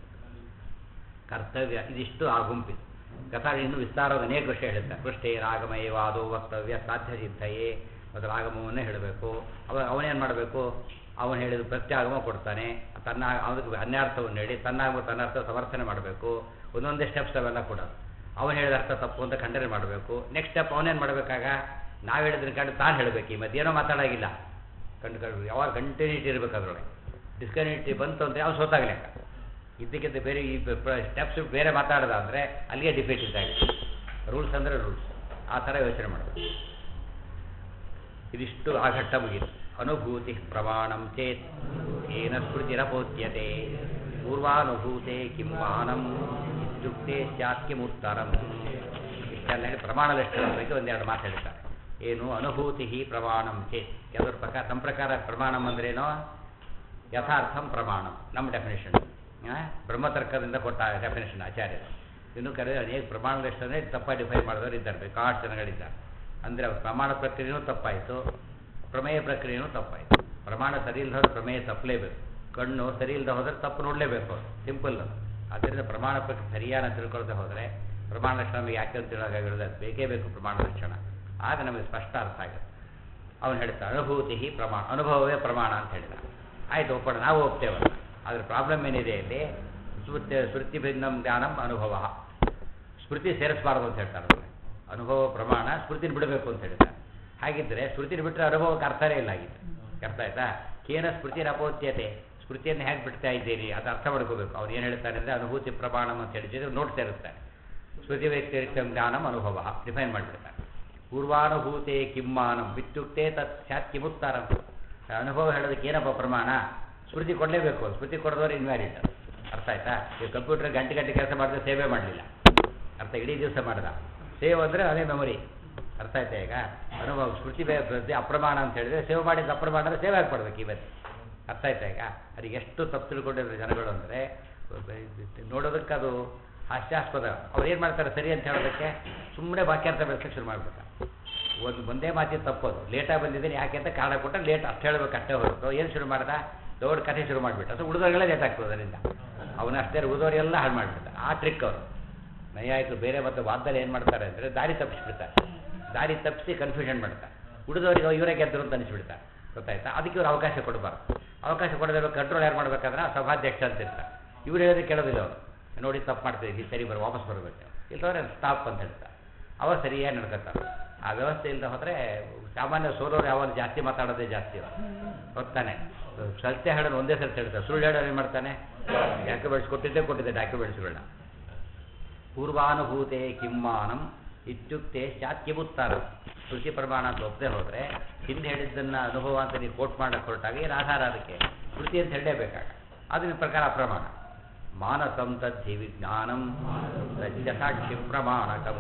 ಕರ್ತವ್ಯ ಇದಿಷ್ಟು ಆ ಗುಂಪಿದು ಕಥಾ ಇನ್ನೂ ವಿಸ್ತಾರವಾದ ಅನೇಕ ವಿಷಯ ಹೇಳುತ್ತೆ ಪೃಷ್ಠೇ ರಾಗಮಯವಾದೋ ವಕ್ತವ್ಯ ಸಾಧ್ಯ ಸಿದ್ಧಯೇ ಮತ್ತು ರಾಗಮವನ್ನೇ ಹೇಳಬೇಕು ಅವ ಅವನೇನು ಮಾಡಬೇಕು ಅವನು ಹೇಳಿದ ಪ್ರತ್ಯಾಗಮ ಕೊಡ್ತಾನೆ ತನ್ನ ಅವನಿಗೆ ಅನ್ಯಾರ್ಥವನ್ನು ಹೇಳಿ ತನ್ನಾಗಮ ತನ್ನ ಅರ್ಥ ಸಮರ್ಥನೆ ಮಾಡಬೇಕು ಒಂದೊಂದೇ ಸ್ಟೆಪ್ಸ್ ಅವೆಲ್ಲ ಕೂಡ ಅವನು ಹೇಳಿದ ಅರ್ಥ ತಪ್ಪು ಅಂತ ಖಂಡನೆ ಮಾಡಬೇಕು ನೆಕ್ಸ್ಟ್ ಸ್ಟೆಪ್ ಅವನೇನು ಮಾಡಬೇಕಾಗ ನಾವು ಹೇಳಿದ್ರೆ ಕಂಡು ತಾನು ಹೇಳಬೇಕು ಈ ಮಧ್ಯೇನೋ ಮಾತಾಡೋಗಿಲ್ಲ ಕಂಡು ಕಂಡು ಯಾವಾಗ ಕಂಟಿನ್ಯೂಟಿ ಇರಬೇಕು ಅದರೊಳಗೆ ಡಿಸ್ಕನ್ಯೂಟಿ ಬಂತು ಅಂದರೆ ಅವ್ನು ಸೋತಾಗಲಿಕ್ಕ ಇದಕ್ಕಿಂತ ಬೇರೆ ಈ ಸ್ಟೆಪ್ಸ್ ಬೇರೆ ಮಾತಾಡ್ದ ಅಂದರೆ ಅಲ್ಲಿಗೆ ಡಿಫೇಟ್ ಇದ್ದಾಗಿದೆ ರೂಲ್ಸ್ ಅಂದರೆ ರೂಲ್ಸ್ ಆ ಥರ ಯೋಚನೆ ಮಾಡಬೇಕು ಇದಿಷ್ಟು ಆ ಘಟ್ಟ ಮುಗಿತು ಅನುಭೂತಿ ಪ್ರಮಾಣಂ ಚೇತ್ ಏನ ಸ್ಮೃತಿರಪೋಚ್ಯತೆ ಪೂರ್ವಾನುಭೂತೆ ಕಿಂ ಮಾನಂ ಇತ್ಯುಕ್ತೆ ಸ್ಯಾತ್ ಕಿಮುತ್ತರಂ ಇಷ್ಟೆಲ್ಲ ಹೇಳಿ ಪ್ರಮಾಣ ಲಕ್ಷಣದ ಬಗ್ಗೆ ಒಂದೆರಡು ಮಾತು ಹೇಳ್ತಾರೆ ಏನು ಅನುಭೂತಿ ಪ್ರಮಾಣಂ ಚೇತ್ ಕೆಲವ್ರ ಪ್ರಕಾರ ನಮ್ಮ ಪ್ರಕಾರ ಪ್ರಮಾಣಂ ಅಂದ್ರೇನೋ ಯಥಾರ್ಥಂ ಪ್ರಮಾಣಂ ನಮ್ಮ ಡೆಫಿನೇಷನ್ ಬ್ರಹ್ಮತರ್ಕದಿಂದ ಕೊಟ್ಟ ಡೆಫಿನೇಷನ್ ಆಚಾರ್ಯರು ಇನ್ನು ಕರೆ ಅನೇಕ ಪ್ರಮಾಣ ಲಕ್ಷಣನೇ ತಪ್ಪಾಗಿ ಡಿಫೈನ್ ಮಾಡಿದವರು ಇದ್ದಾರೆ ಬೇಕಾಷ್ಟು ಜನಗಳಿದ್ದಾರೆ ಅಂದರೆ ಅವ್ರ ಪ್ರಮಾಣ ಪ್ರಕ್ರಿಯೆನೂ ತಪ್ಪಾಯಿತು ಪ್ರಮೇಯ ಪ್ರಕ್ರಿಯೆನೂ ತಪ್ಪಾಯಿತು ಪ್ರಮಾಣ ಸರಿ ಇಲ್ಲದ ಹೋದ್ರೆ ಪ್ರಮೇಯ ತಪ್ಪಲೇಬೇಕು ಕಣ್ಣು ಸರಿ ಇಲ್ಲದೆ ಹೋದರೆ ತಪ್ಪು ನೋಡಲೇಬೇಕು ಸಿಂಪಲ್ ಅದರಿಂದ ಪ್ರಮಾಣ ಪ್ರಕ್ರಿಯೆ ಸರಿಯಾದ ತಿಳ್ಕೊಳ್ದೆ ಹೋದರೆ ಪ್ರಮಾಣ ಲಕ್ಷಣ ನಮಗೆ ಯಾಕೆ ಅಂತ ಹೇಳೋಕ್ಕಾಗಿರೋದು ಅದು ಬೇಕೇ ಬೇಕು ಪ್ರಮಾಣ ಲಕ್ಷಣ ಆಗ ನಮಗೆ ಸ್ಪಷ್ಟ ಅರ್ಥ ಆಗುತ್ತೆ ಅವನು ಹೇಳ್ತಾನೆ ಅನುಭೂತಿ ಪ್ರಮಾಣ ಅನುಭವವೇ ಪ್ರಮಾಣ ಅಂತ ಹೇಳಿದ ಆಯ್ತು ಒಪ್ಪೋಣ ನಾವು ಒಪ್ತೇವಲ್ಲ ಆದರೆ ಪ್ರಾಬ್ಲಮ್ ಏನಿದೆ ಇಲ್ಲಿ ಸ್ಮೃತಿ ಸ್ಮೃತಿ ಭಿನ್ನಂ ಜ್ಞಾನಂ ಅನುಭವ ಸ್ಮೃತಿ ಸೇರಿಸಬಾರ್ದು ಅಂತ ಹೇಳ್ತಾರೆ ಅದನ್ನ. ಅನುಭವ ಪ್ರಮಾಣ ಸ್ಮೃತಿನ ಬಿಡಬೇಕು ಅಂತ ಹೇಳ್ತಾರೆ ಹಾಗಿದ್ದರೆ ಸ್ಮೃತಿನ ಬಿಟ್ಟರೆ ಅನುಭವಕ್ಕೆ ಅರ್ಥನೇ ಇಲ್ಲ ಆಗಿತ್ತು ಅರ್ಥ ಆಯ್ತಾ ಕೇನ ಸ್ಮೃತಿ ಅಪೋತ್ಯತೆ ಸ್ಮೃತಿಯನ್ನು ಹೇಗೆ ಬಿಡ್ತಾ ಇದ್ದೀರಿ ಅದು ಅರ್ಥ ಮಾಡ್ಕೋಬೇಕು ಅವ್ನು ಏನು ಹೇಳ್ತಾನೆ ಅಂದರೆ ಅನುಭೂತಿ ಪ್ರಮಾಣಂ ಅಂತ ಹೇಳಿದ್ರೆ ನೋಟ್ ಸೇರಿಸ್ತಾನೆ ಸ್ಮೃತಿ ವ್ಯಕ್ತಿರಿಕ್ತ ಜ್ಞಾನಂ ಅನುಭವ ಡಿಫೈನ್ ಮಾಡಿಬಿಡ್ತಾನೆ ಪೂರ್ವಾನುಭೂತೆ ಕಿಮ್ಮಾನಂ ವಿತ್ಯುಕ್ತೆ ತತ್ ಸ್ಯಾತ್ ಕಿಮುತ್ತಾರಂ ಅನುಭವ ಹೇಳೋದಕ್ಕೆ ಏನಪ್ಪ ಪ್ರಮಾಣ ಸ್ಮೃತಿ ಕೊಡಲೇಬೇಕು ಸ್ಮೃತಿ ಕೊಡದವ್ರು ಇನ್ವ್ಯಾಲಿಡ್ ಅರ್ಥ ಆಯ್ತಾ ಈಗ ಕಂಪ್ಯೂಟರ್ ಗಂಟೆ ಗಂಟೆ ಕೆಲಸ ಮಾಡಿದ್ರೆ ಸೇವೆ ಮಾಡಲಿಲ್ಲ ಅರ್ಥ ಇಡೀ ದಿವಸ ಮಾಡ್ದ ಸೇವ್ ಅಂದರೆ ಅದೇ ಮೆಮೊರಿ ಅರ್ಥ ಆಯ್ತಾ ಈಗ ಅನುಭವ ಸ್ಮೃತಿ ಬೇ ಪ್ರತಿ ಅಪ್ರಮಾಣ ಅಂತ ಹೇಳಿದ್ರೆ ಸೇವ್ ಮಾಡಿದ ಅಪ್ರಮಾಣ ಅಂದರೆ ಸೇವ್ ಆಗಿಬಿಡ್ಬೇಕು ಇವತ್ತು ಅರ್ಥ ಆಯ್ತಾ ಈಗ ಅದಕ್ಕೆ ಎಷ್ಟು ತಪ್ಪು ತಿಳ್ಕೊಂಡಿರೋ ಜನಗಳು ಅಂದರೆ ನೋಡೋದಕ್ಕೆ ಅದು ಹಾಸ್ಯಾಸ್ಪದ ಅವ್ರು ಏನು ಮಾಡ್ತಾರೆ ಸರಿ ಅಂತ ಹೇಳೋದಕ್ಕೆ ಸುಮ್ಮನೆ ವಾಕ್ಯಾರ್ಥ ಬೆಳೆಸಕ್ಕೆ ಶುರು ಮಾಡ್ಬಿಡ್ತಾರೆ ಒಂದು ಒಂದೇ ಮಾತಿನ ತಪ್ಪೋದು ಲೇಟಾಗಿ ಬಂದಿದ್ದೀನಿ ಯಾಕೆ ಅಂತ ಕಾರಣ ಕೊಟ್ಟ ಲೇಟ್ ಅಷ್ಟು ಹೇಳ್ಬೇಕು ಅಷ್ಟೇ ಹೊರತು ಏನು ಶುರು ಮಾಡ್ದ ದೊಡ್ಡ ಕಥೆ ಶುರು ಮಾಡಿಬಿಟ್ಟ ಸೊ ಉಳಿದವರೆಲ್ಲ ಲೇಟ್ ಆಗ್ತದೆ ಅದರಿಂದ ಅವನ ಅಷ್ಟೇ ಉಳಿದವರೆಲ್ಲ ಹಾಳು ಮಾಡಿಬಿಡ್ತಾರೆ ಆ ಟ್ರಿಕ್ ಅವರು ನೈಯಾಯಿಕರು ಬೇರೆ ಮತ್ತು ವಾದದಲ್ಲಿ ಏನು ಮಾಡ್ತಾರೆ ಅಂದರೆ ದಾರಿ ತಪ್ಪಿಸ್ಬಿಡ್ತಾರೆ ದಾರಿ ತಪ್ಪಿಸಿ ಕನ್ಫ್ಯೂಷನ್ ಮಾಡ್ತಾರೆ ಉಳಿದವರಿಗೆ ಇವರೇ ಗೆದ್ದರು ಅಂತ ಅನಿಸ್ಬಿಡ್ತಾರೆ ಗೊತ್ತಾಯ್ತಾ ಅದಕ್ಕೆ ಇವ್ರು ಅವಕಾಶ ಕೊಡಬಾರ್ದು ಅವಕಾಶ ಕೊಡದಿರೋ ಕಂಟ್ರೋಲ್ ಯಾರು ಮಾಡ್ಬೇಕಾದ್ರೆ ಆ ಸಭಾಧ್ಯಕ್ಷ ಅಂತ ಇರ್ತಾರೆ ಇವ್ರು ಹೇಳಿದ್ರೆ ಕೇಳೋದಿಲ್ಲ ಅವರು ನೋಡಿ ತಪ್ಪು ಮಾಡ್ತೀವಿ ಸರಿ ಬರೋ ವಾಪಸ್ ಬರಬೇಕು ಇಲ್ಲದವ್ರೆ ಸ್ಟಾಪ್ ಅಂತ ಹೇಳ್ತಾರೆ ಅವಾಗ ಸರಿಯಾಗಿ ನಡ್ಕೊತಾರೆ ಆ ವ್ಯವಸ್ಥೆ ಇಲ್ಲದೆ ಹೋದರೆ ಸಾಮಾನ್ಯ ಸೋಲೋರು ಯಾವಾಗ ಜಾಸ್ತಿ ಮಾತಾಡೋದೇ ಜಾಸ್ತಿ ಅವರು ಗೊತ್ತಾನೆ ಸತ್ಯ ಹೇಳೋದು ಒಂದೇ ಸತ್ಯ ಹೇಳ್ತಾರೆ ಸುಳ್ಳು ಹೇಳೋರು ಏನು ಮಾಡ್ತಾನೆ ಡಾಕ್ಯುಮೆಂಟ್ಸ್ ಕೊಟ್ಟಿದ್ದೇ ಕೊಟ್ಟಿದ್ದೆ ಡಾಕ್ಯುಮೆಂಟ್ಸ್ಗಳನ್ನ ಪೂರ್ವಾನುಭೂತೆ ಕಿಮ್ಮಾನಂ ಇತ್ಯುಕ್ತೆ ಶಾತ್ಯಬುತ್ತಾರ ಕೃಷಿ ಪ್ರಮಾಣ ಅಂತ ಒಪ್ಪದೆ ಹೋದರೆ ಹಿಂದೆ ಹೇಳಿದ್ದನ್ನು ಅನುಭವ ಅಂತ ನೀವು ಕೋಟ್ ಮಾಡಕ್ಕೆ ಹೊರಟಾಗ ಏನು ಆಧಾರ ಅದಕ್ಕೆ ಸ್ಮೃತಿ ಅಂತ ಹೇಳಲೇಬೇಕಾಗ ಅದನ್ನ ಪ್ರಕಾರ ಅಪ್ರಮಾಣ ಮಾನಸಂ ತದ್ಧಿ ವಿಜ್ಞಾನಂ ಸತ್ಯ ಸಾಕ್ಷಿ ಪ್ರಮಾಣಕಂ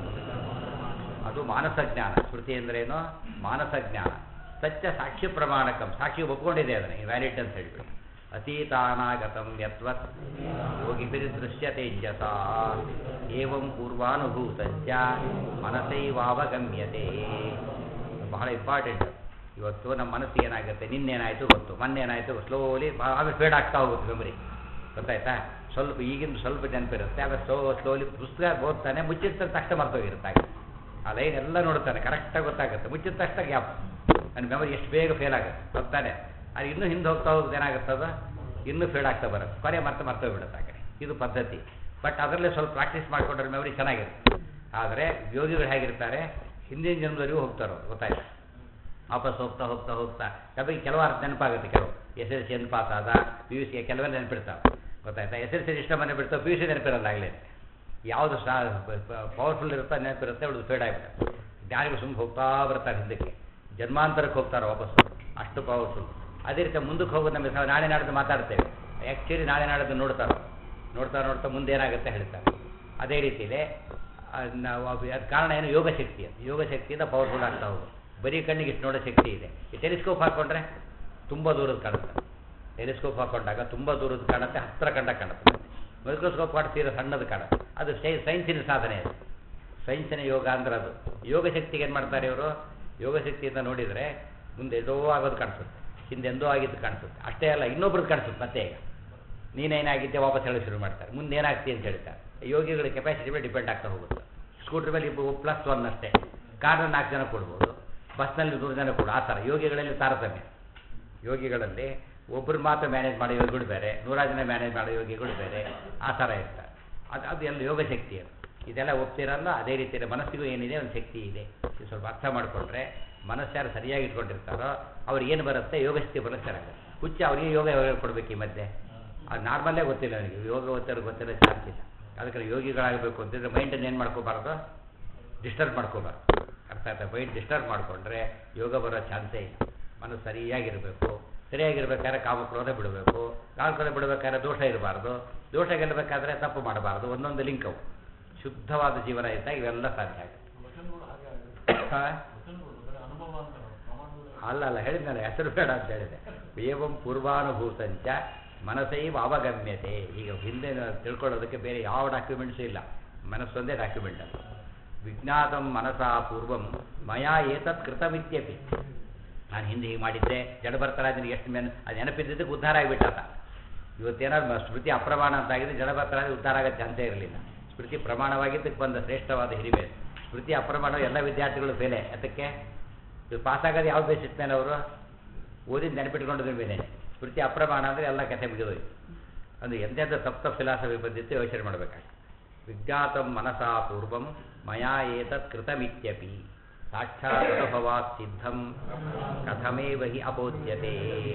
ಅದು ಮಾನಸ ಜ್ಞಾನ ಸ್ಮೃತಿ ಅಂದ್ರೇನು ಮಾನಸ ಜ್ಞಾನ ಸತ್ಯ ಸಾಕ್ಷಿ ಪ್ರಮಾಣಕಂ ಸಾಕ್ಷಿ ಒಪ್ಕೊಂಡಿದೆ ಅದನ್ನು ವ್ಯಾಲಿಡ್ ಅಂತ ಹೇಳ್ಬಿಟ್ಟು ಅತೀತಾನಾಗತಂ ಯತ್ವತ್ ಯೋಗಿಭಿರ್ದೃಶ್ಯತೆ ಜಸ ಏವಂ ಪೂರ್ವಾನುಭೂತಂಚ ಮನಸೈವಾವಗಮ್ಯತೆ ಬಹಳ ಇಂಪಾರ್ಟೆಂಟ್ ಇವತ್ತು ನಮ್ಮ ಮನಸ್ಸಿಗೆ ಏನಾಗುತ್ತೆ ನಿನ್ನೇನಾಯಿತು ಗೊತ್ತು ಮೊನ್ನೆ ಏನಾಯಿತು ಸ್ಲೋಲಿ ಆಮೇಲೆ ಫೇಡ್ ಆಗ್ತಾ ಹೋಗುತ್ತೆ ಮೆಮರಿ ಗೊತ್ತಾಯ್ತಾ ಸ್ವಲ್ಪ ಈಗಿನ ಸ್ವಲ್ಪ ನೆನಪಿರುತ್ತೆ ಆಮೇಲೆ ಸ್ಲೋ ಸ್ಲೋಲಿ ಪುಸ್ತಕ ಓದ್ತಾನೆ ಮುಚ್ಚಿದ ತಕ್ಷಣ ಮರ್ತೋಗಿರುತ್ತೆ ಹಾಗೆ ಆ ಲೈನ್ ಎಲ್ಲ ನೋಡ್ತಾನೆ ಕರೆಕ್ಟಾಗಿ ಗೊತ್ತಾಗುತ್ತೆ ಮುಚ್ಚಿದ ತಕ್ಷಣ ಗ್ಯಾಪ್ ನನ್ನ ಮೆಮರಿ ಎಷ್ಟು ಬೇಗ ಫೇಲ್ ಆಗುತ್ತೆ ಗೊತ್ತಾನೆ ಅದು ಇನ್ನೂ ಹಿಂದೆ ಹೋಗ್ತಾ ಹೋಗುತ್ತೆ ಏನಾಗುತ್ತದ ಇನ್ನೂ ಫೇಲ್ ಆಗ್ತಾ ಬರುತ್ತೆ ಕೊನೆ ಮತ್ತೆ ಮರ್ತೋಗ್ಬಿಡುತ್ತೆ ಆ ಕಡೆ ಇದು ಪದ್ಧತಿ ಬಟ್ ಅದರಲ್ಲೇ ಸ್ವಲ್ಪ ಪ್ರಾಕ್ಟೀಸ್ ಮಾಡಿಕೊಂಡ್ರೆ ಮೆಮರಿ ಚೆನ್ನಾಗಿರುತ್ತೆ ಆದರೆ ಯೋಗಿಗಳು ಹೇಗಿರ್ತಾರೆ ಹಿಂದಿನ ಜನ್ಮದವರೆಗೂ ಹೋಗ್ತಾರೋ ಗೊತ್ತಾಯ್ತು ವಾಪಸ್ ಹೋಗ್ತಾ ಹೋಗ್ತಾ ಹೋಗ್ತಾ ನಮಗೆ ಕೆಲವಾರು ನೆನಪಾಗುತ್ತೆ ಕೆಲವು ಎಸ್ ಎಲ್ ಸಿ ಏನು ಪಾಸ್ ಆದ ಪಿ ಯು ಸಿ ಕೆಲವೆಲ್ಲ ನೆನಪಿರ್ತಾವೆ ಗೊತ್ತಾಯ್ತಾ ಎಸ್ ಎಲ್ ಸಿ ಇಷ್ಟ ಮನೆ ಬಿಡ್ತಾವೆ ಪಿ ಯು ಸಿ ನೆನಪಿರಲ್ಲ ಆಗಲೇ ಯಾವುದು ಸಾ ಪವರ್ಫುಲ್ ಇರುತ್ತೋ ನೆನಪಿರುತ್ತೆ ಅವಳು ಫೇಡ್ ಆಗಿಬಿಡುತ್ತೆ ಯಾರಿಗೂ ಸುಮ್ಮನೆ ಹೋಗ್ತಾ ಬರ್ತಾರೆ ಹಿಂದಕ್ಕೆ ಜನ್ಮಾಂತರಕ್ಕೆ ಹೋಗ್ತಾರೆ ವಾಪಸ್ಸು ಅಷ್ಟು ಪವರ್ಫುಲ್ ಅದೇ ರೀತಿ ಮುಂದಕ್ಕೆ ಹೋಗೋದು ನಮಗೆ ಸಹ ನಾಳೆ ನಾಡ್ದು ಮಾತಾಡ್ತೇವೆ ಆ್ಯಕ್ಚುಲಿ ನಾಳೆ ನಾಡ್ದು ನೋಡ್ತಾರೋ ನೋಡ್ತಾ ನೋಡ್ತಾ ಮುಂದೆ ಏನಾಗುತ್ತೆ ಹೇಳ್ತಾರೆ ಅದೇ ರೀತಿಯೇ ನಾವು ಅದು ಕಾರಣ ಏನು ಯೋಗ ಶಕ್ತಿ ಅದು ಯೋಗ ಶಕ್ತಿಯಿಂದ ಪವರ್ಫುಲ್ ಆಗ್ತಾ ಹೋಗೋದು ಬರೀ ಕಣ್ಣಿಗೆ ಇಷ್ಟು ನೋಡೋ ಶಕ್ತಿ ಇದೆ ಈ ಟೆಲಿಸ್ಕೋಪ್ ಹಾಕ್ಕೊಂಡ್ರೆ ತುಂಬ ದೂರದ ಕಾಣುತ್ತೆ ಟೆಲಿಸ್ಕೋಪ್ ಹಾಕೊಂಡಾಗ ತುಂಬ ದೂರದ ಕಾಣುತ್ತೆ ಹತ್ತಿರ ಕಂಡ ಕಾಣುತ್ತೆ ಮೈಕ್ರೋಸ್ಕೋಪ್ ಮಾಡಿ ತೀರ ಸಣ್ಣದು ಕಾಣುತ್ತೆ ಅದು ಸೈನ್ಸಿನ ಸಾಧನೆ ಅದು ಸೈನ್ಸಿನ ಯೋಗ ಅಂದ್ರೆ ಅದು ಯೋಗ ಶಕ್ತಿಗೆ ಏನು ಮಾಡ್ತಾರೆ ಇವರು ಯೋಗ ಶಕ್ತಿಯಿಂದ ನೋಡಿದರೆ ಮುಂದೆ ಎದೋ ಆಗೋದು ಕಾಣಿಸುತ್ತೆ ಹಿಂದೆ ಎಂದೋ ಆಗಿದ್ದು ಕಾಣಿಸುತ್ತೆ ಅಷ್ಟೇ ಅಲ್ಲ ಇನ್ನೊಬ್ರದ್ದು ಕಾಣಿಸುತ್ತೆ ಮತ್ತೆ ಈಗ ನೀನೇನಾಗಿದ್ದೆ ವಾಪಸ್ ಹೇಳಿ ಶುರು ಮಾಡ್ತಾರೆ ಮುಂದೆ ಏನಾಗ್ತಿ ಅಂತ ಹೇಳ್ತಾರೆ ಯೋಗಿಗಳ ಕೆಪಾಸಿಟಿ ಮೇಲೆ ಡಿಪೆಂಡ್ ಆಗ್ತಾ ಹೋಗುತ್ತೆ ಸ್ಕೂಟ್ರ್ ಮೇಲೆ ಇಬ್ಬರು ಪ್ಲಸ್ ಒನ್ ಅಷ್ಟೇ ಕಾರ್ನಲ್ಲಿ ನಾಲ್ಕು ಜನ ಕೊಡ್ಬೋದು ಬಸ್ನಲ್ಲಿ ನೂರು ಜನ ಕೊಡು ಆ ಥರ ಯೋಗಿಗಳಲ್ಲಿ ತಾರತಮ್ಯ ಯೋಗಿಗಳಲ್ಲಿ ಒಬ್ಬರು ಮಾತ್ರ ಮ್ಯಾನೇಜ್ ಮಾಡೋ ಯೋಗಿಗಳು ಬೇರೆ ನೂರಾರು ಜನ ಮ್ಯಾನೇಜ್ ಮಾಡೋ ಯೋಗಿಗಳು ಬೇರೆ ಆ ಥರ ಇರ್ತಾರೆ ಅದು ಅದು ಎಲ್ಲ ಯೋಗ ಶಕ್ತಿ ಅದು ಇದೆಲ್ಲ ಒಪ್ತಿರಲ್ಲ ಅದೇ ರೀತಿಯಲ್ಲಿ ಮನಸ್ಸಿಗೂ ಏನಿದೆ ಒಂದು ಶಕ್ತಿ ಇದೆ ಇದು ಸ್ವಲ್ಪ ಅರ್ಥ ಮಾಡಿಕೊಂಡ್ರೆ ಮನಸ್ಸಾರು ಸರಿಯಾಗಿ ಇಟ್ಕೊಂಡಿರ್ತಾರೋ ಅವ್ರಿಗೆ ಏನು ಬರುತ್ತೆ ಯೋಗ ಶಕ್ತಿ ಬರುತ್ತೆ ಚೆನ್ನಾಗಿ ಹುಚ್ಚ ಅವರಿಗೆ ಯೋಗ ಕೊಡಬೇಕು ಈ ಮಧ್ಯೆ ಅದು ನಾರ್ಮಲ್ಲೇ ಗೊತ್ತಿಲ್ಲ ನನಗೆ ಯೋಗ ಗೊತ್ತಿರೋ ಗೊತ್ತಿರೋ ಚಾನ್ಸ್ ಇಲ್ಲ ಅದಕ್ಕೆ ಯೋಗಿಗಳಾಗಬೇಕು ಅಂತಂದರೆ ಮೈಂಡನ್ನು ಏನು ಮಾಡ್ಕೋಬಾರ್ದು ಡಿಸ್ಟರ್ಬ್ ಮಾಡ್ಕೋಬಾರ್ದು ಅರ್ಥ ಆಯ್ತಾ ಮೈಂಡ್ ಡಿಸ್ಟರ್ಬ್ ಮಾಡಿಕೊಂಡ್ರೆ ಯೋಗ ಬರೋ ಚಾನ್ಸೇ ಇಲ್ಲ ಮನಸ್ಸು ಸರಿಯಾಗಿರಬೇಕು ಸರಿಯಾಗಿರ್ಬೇಕಾದ್ರೆ ಕಾಮಕ್ರೋಧ ಬಿಡಬೇಕು ಕಾಮಕ್ರೋಧ ಬಿಡಬೇಕಾದ್ರೆ ದೋಷ ಇರಬಾರ್ದು ದೋಷ ಗೆಲ್ಲಬೇಕಾದ್ರೆ ತಪ್ಪು ಮಾಡಬಾರ್ದು ಒಂದೊಂದು ಲಿಂಕವು ಶುದ್ಧವಾದ ಜೀವನ ಇದ್ದಾಗ ಇವೆಲ್ಲ ಸಾಧ್ಯ ಆಗುತ್ತೆ ಹಾ? ಅಲ್ಲ ಅಲ್ಲ ಹೇಳಿದ್ನಲ್ಲ ಹೆಸರು ಬೇಡ ಅಂತ ಹೇಳಿದೆ ಏವಂ ಪೂರ್ವಾನುಭೂತಂಚ ಮನಸ್ಸೈವ ಅವಗಮ್ಯತೆ ಈಗ ಹಿಂದೆ ನಾವು ತಿಳ್ಕೊಳ್ಳೋದಕ್ಕೆ ಬೇರೆ ಯಾವ ಡಾಕ್ಯುಮೆಂಟ್ಸು ಇಲ್ಲ ಮನಸ್ಸೊಂದೇ ಡಾಕ್ಯುಮೆಂಟ್ ಅದು ವಿಜ್ಞಾತಂ ಮನಸಾ ಪೂರ್ವಂ ಮಯಾ ಏತತ್ ಕೃತಮಿತ್ಯಪಿ ನಾನು ಹಿಂದೆ ಹೀಗೆ ಮಾಡಿದ್ದೆ ಜಡಭರ್ತರಾಜನಿಗೆ ಎಷ್ಟು ಮೆನ್ ಅದು ನೆನಪಿದ್ದಕ್ಕೆ ಉದ್ಧಾರ ಆಗಿಬಿಟ್ಟಾತ ಇವತ್ತೇನಾದ್ರು ಸ್ಮೃತಿ ಅಪ್ರಮಾಣ ಅಂತಾಗಿದೆ ಜಡಭರ್ತರಾಜ ಉದ್ಧಾರ ಆಗೋ ಚಾನ್ಸೇ ಇರಲಿಲ್ಲ ಸ್ಮೃತಿ ಪ್ರಮಾಣವಾಗಿದ್ದಕ್ಕೆ ಬಂದ ಶ್ರೇಷ್ಠವಾದ ಹಿರಿಮೆ ಸ್ಮೃತಿ ಅಪ್ರಮಾಣ ಎಲ್ಲ ವಿದ್ಯಾರ್ಥಿಗಳು ಬೆಲೆ ಅದಕ್ಕೆ ಇದು ಪಾಸಾಗೋದು ಯಾವ ಬೇಸಿಸ್ ಮೇಲೆ ಅವರು ಓದಿದ ನೆನಪಿಟ್ಕೊಂಡದ್ರ ಮೇಲೆ ಸ್ಮೃತಿ ಅಪ್ರಮಾಣ ಅಂದರೆ ಎಲ್ಲ ಕಥೆ ಮುಗಿದೋಯ್ತು ಅಂದರೆ ಎಂತೆಂಥ ತಪ್ಪು ತಪ್ಪು ಫಿಲಾಸಫಿ ಬಂದಿತ್ತು ಯೋಚನೆ ಮಾಡಬೇಕಾಗ್ತದೆ ವಿಜ್ಞಾತಂ ಮನಸಾ ಪೂರ್ವಂ ಮಯಾ ಏತತ್ ಕೃತಮಿತ್ಯಪಿ ಸಾಕ್ಷಾತ್ ಅನುಭವಾತ್ ಸಿದ್ಧಂ ಕಥಮೇವ ಹಿ ಅಬೋಧ್ಯತೆ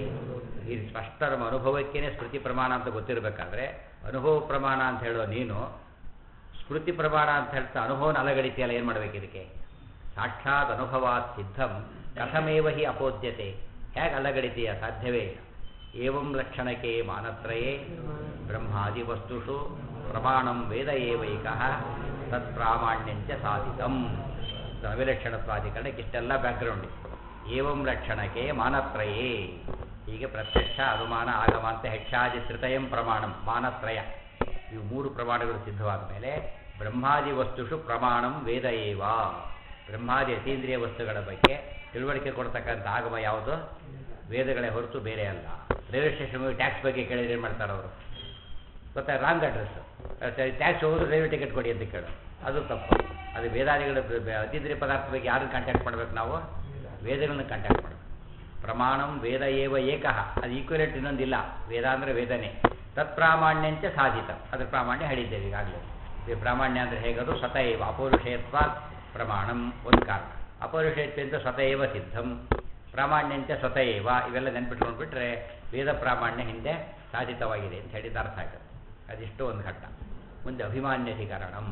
ಈ ಸ್ಪಷ್ಟ ನಮ್ಮ ಅನುಭವಕ್ಕೇನೆ ಸ್ಮೃತಿ ಪ್ರಮಾಣ ಅಂತ ಗೊತ್ತಿರಬೇಕಾದ್ರೆ ಅನುಭವ ಪ್ರಮಾಣ ಅಂತ ಹೇಳೋ ನೀನು ಸ್ಮೃತಿ ಪ್ರಮಾಣ ಅಂತ ಹೇಳ್ತಾ ಅನುಭವನ ಅಲಗಡಿಸಿಯಲ್ಲ ಏನು ಮಾಡಬೇಕು ಇದಕ್ಕೆ ಸಾಕ್ಷಾತ್ ಅನುಭವಾತ್ ಸಿದ್ಧಂ ಕಥಮೇವ ಹಿ ಅಪೋದ್ಯತೆ ಹೇಗೆ ಅಲಗಡಿತೀಯ ಸಾಧ್ಯವೇ ಇಲ್ಲ ಏವಂ ಲಕ್ಷಣಕ್ಕೆ ಮಾನತ್ರಯೇ ಬ್ರಹ್ಮಾದಿ ವಸ್ತುಷು ಪ್ರಮಾಣಂ ವೇದ ಏವೈಕಃ ತತ್ಪ್ರಾಮಾಣ್ಯಂಚ ಸಾಧಿತಂ ಅವಿಲಕ್ಷಣತ್ವಾಧಿಕರಣಕ್ಕೆ ಇಷ್ಟೆಲ್ಲ ಬ್ಯಾಕ್ಗ್ರೌಂಡ್ ಇದೆ ಏವಂ ಲಕ್ಷಣಕ್ಕೆ ಮಾನತ್ರಯೇ ಹೀಗೆ ಪ್ರತ್ಯಕ್ಷ ಅನುಮಾನ ಆಗಮ ಅಂತ ಹೆಚ್ಚಾದಿ ಶ್ರುತಯಂ ಪ್ರಮಾಣಂ ಮಾನತ್ರಯ ಇವು ಮೂರು ಪ್ರಮಾಣಗಳು ಸಿದ್ಧವಾದ ಮೇಲೆ ಬ್ರಹ್ಮಾದಿ ವಸ್ತುಷು ಪ್ರಮಾಣಂ ವೇದ ಏವ ಬ್ರಹ್ಮಾದಿ ಅತೀಂದ್ರಿಯ ವಸ್ತುಗಳ ಬಗ್ಗೆ ತಿಳುವಳಿಕೆ ಕೊಡ್ತಕ್ಕಂಥ ಆಗಮ ಯಾವುದು ವೇದಗಳೇ ಹೊರತು ಬೇರೆ ಅಲ್ಲ ರೈಲ್ವೆ ಸ್ಟೇಷನ್ ಟ್ಯಾಕ್ಸ್ ಬಗ್ಗೆ ಕೇಳಿದ್ರೆ ಏನು ಮಾಡ್ತಾರೆ ಅವರು ಗೊತ್ತಾ ರಾಂಗ್ ಅಡ್ರೆಸ್ ಟ್ಯಾಕ್ಸ್ ಹೋದ್ರು ರೈಲ್ವೆ ಟಿಕೆಟ್ ಕೊಡಿ ಅಂತ ಕೇಳು ಅದು ತಪ್ಪು ಅದು ವೇದಾದಿಗಳ ಅತೀಂದ್ರಿಯ ಪದಾರ್ಥ ಬಗ್ಗೆ ಯಾರನ್ನು ಕಾಂಟ್ಯಾಕ್ಟ್ ಮಾಡ್ಬೇಕು ನಾವು ವೇದಗಳನ್ನ ಕಾಂಟ್ಯಾಕ್ಟ್ ಮಾಡಬೇಕು ಪ್ರಮಾಣಂ ವೇದ ಏವ ಏಕಃ ಅದು ಈಕ್ವಲೆಂಟ್ ಇನ್ನೊಂದಿಲ್ಲ ವೇದ ಅಂದರೆ ವೇದನೆ ತತ್ಪ್ರಾಮಾಣ್ಯಂಚ ಸಾಧಿತ ಅದ್ರ ಪ್ರಾಮಾಣ್ಯ ಹೇಳಿದ್ದೇವೆ ಈಗಾಗಲೇ ಈ ಪ್ರಾಮಾಣ್ಯ ಅಂದರೆ ಹೇಗದು ಸ್ವತಃ ಅಪೌರುಷೇಯತ್ವ ಪ್ರಮಾಣಂ ಒಂದು ಕಾರಣ ಅಪೌರುಷೇಯತ್ವ ಸ್ವತಃ ಸಿದ್ಧಂ ಪ್ರಾಮಾಣ್ಯಂಚ ಸ್ವತಃ ಇವೆಲ್ಲ ನೆನ್ಪಿಟ್ಕೊಂಡು ಬಿಟ್ರೆ ವೇದ ಪ್ರಾಮಾಣ್ಯ ಹಿಂದೆ ಸಾಧಿತವಾಗಿದೆ ಅಂತ ಹೇಳಿದ ಅರ್ಥ ಆಗುತ್ತೆ ಅದಿಷ್ಟು ಒಂದು ಘಟ್ಟ ಮುಂದೆ ಅಭಿಮಾನ್ಯಧಿಕರಣಂ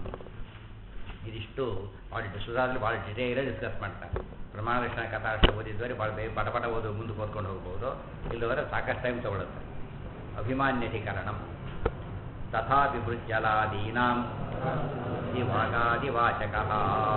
ಇದಿಷ್ಟು ಭಾಳ ಸುಧಾದಲ್ಲಿ ಭಾಳ ಡಿಟೇಲಾಗಿ ಡಿಸ್ಕಸ್ ಮಾಡ್ತಾರೆ ಪ್ರಮಾಣ ಲಕ್ಷಣ ಕಥಾರ್ಥ ಓದಿದ್ದವರೆ ಭಾಳ ಬೇಗ ಪಟ ಪಟ ಓದು ಮುಂದಕ್ಕೆ ಓದ್ಕೊಂಡು ಹೋಗ್ಬೋದು ಇಲ್ಲವರೆ ಸಾಕಷ್ಟು ಟೈಮ್ ತೊಗೊಳುತ್ತೆ ಅಭಿಮಾನ್ಯಧಿಕರಣಂ ತಥಾ ವಿಭೃಜ್ಜಲಾದೀನಾಂ ದಿವಾಗಾದಿವಾಚಕಃ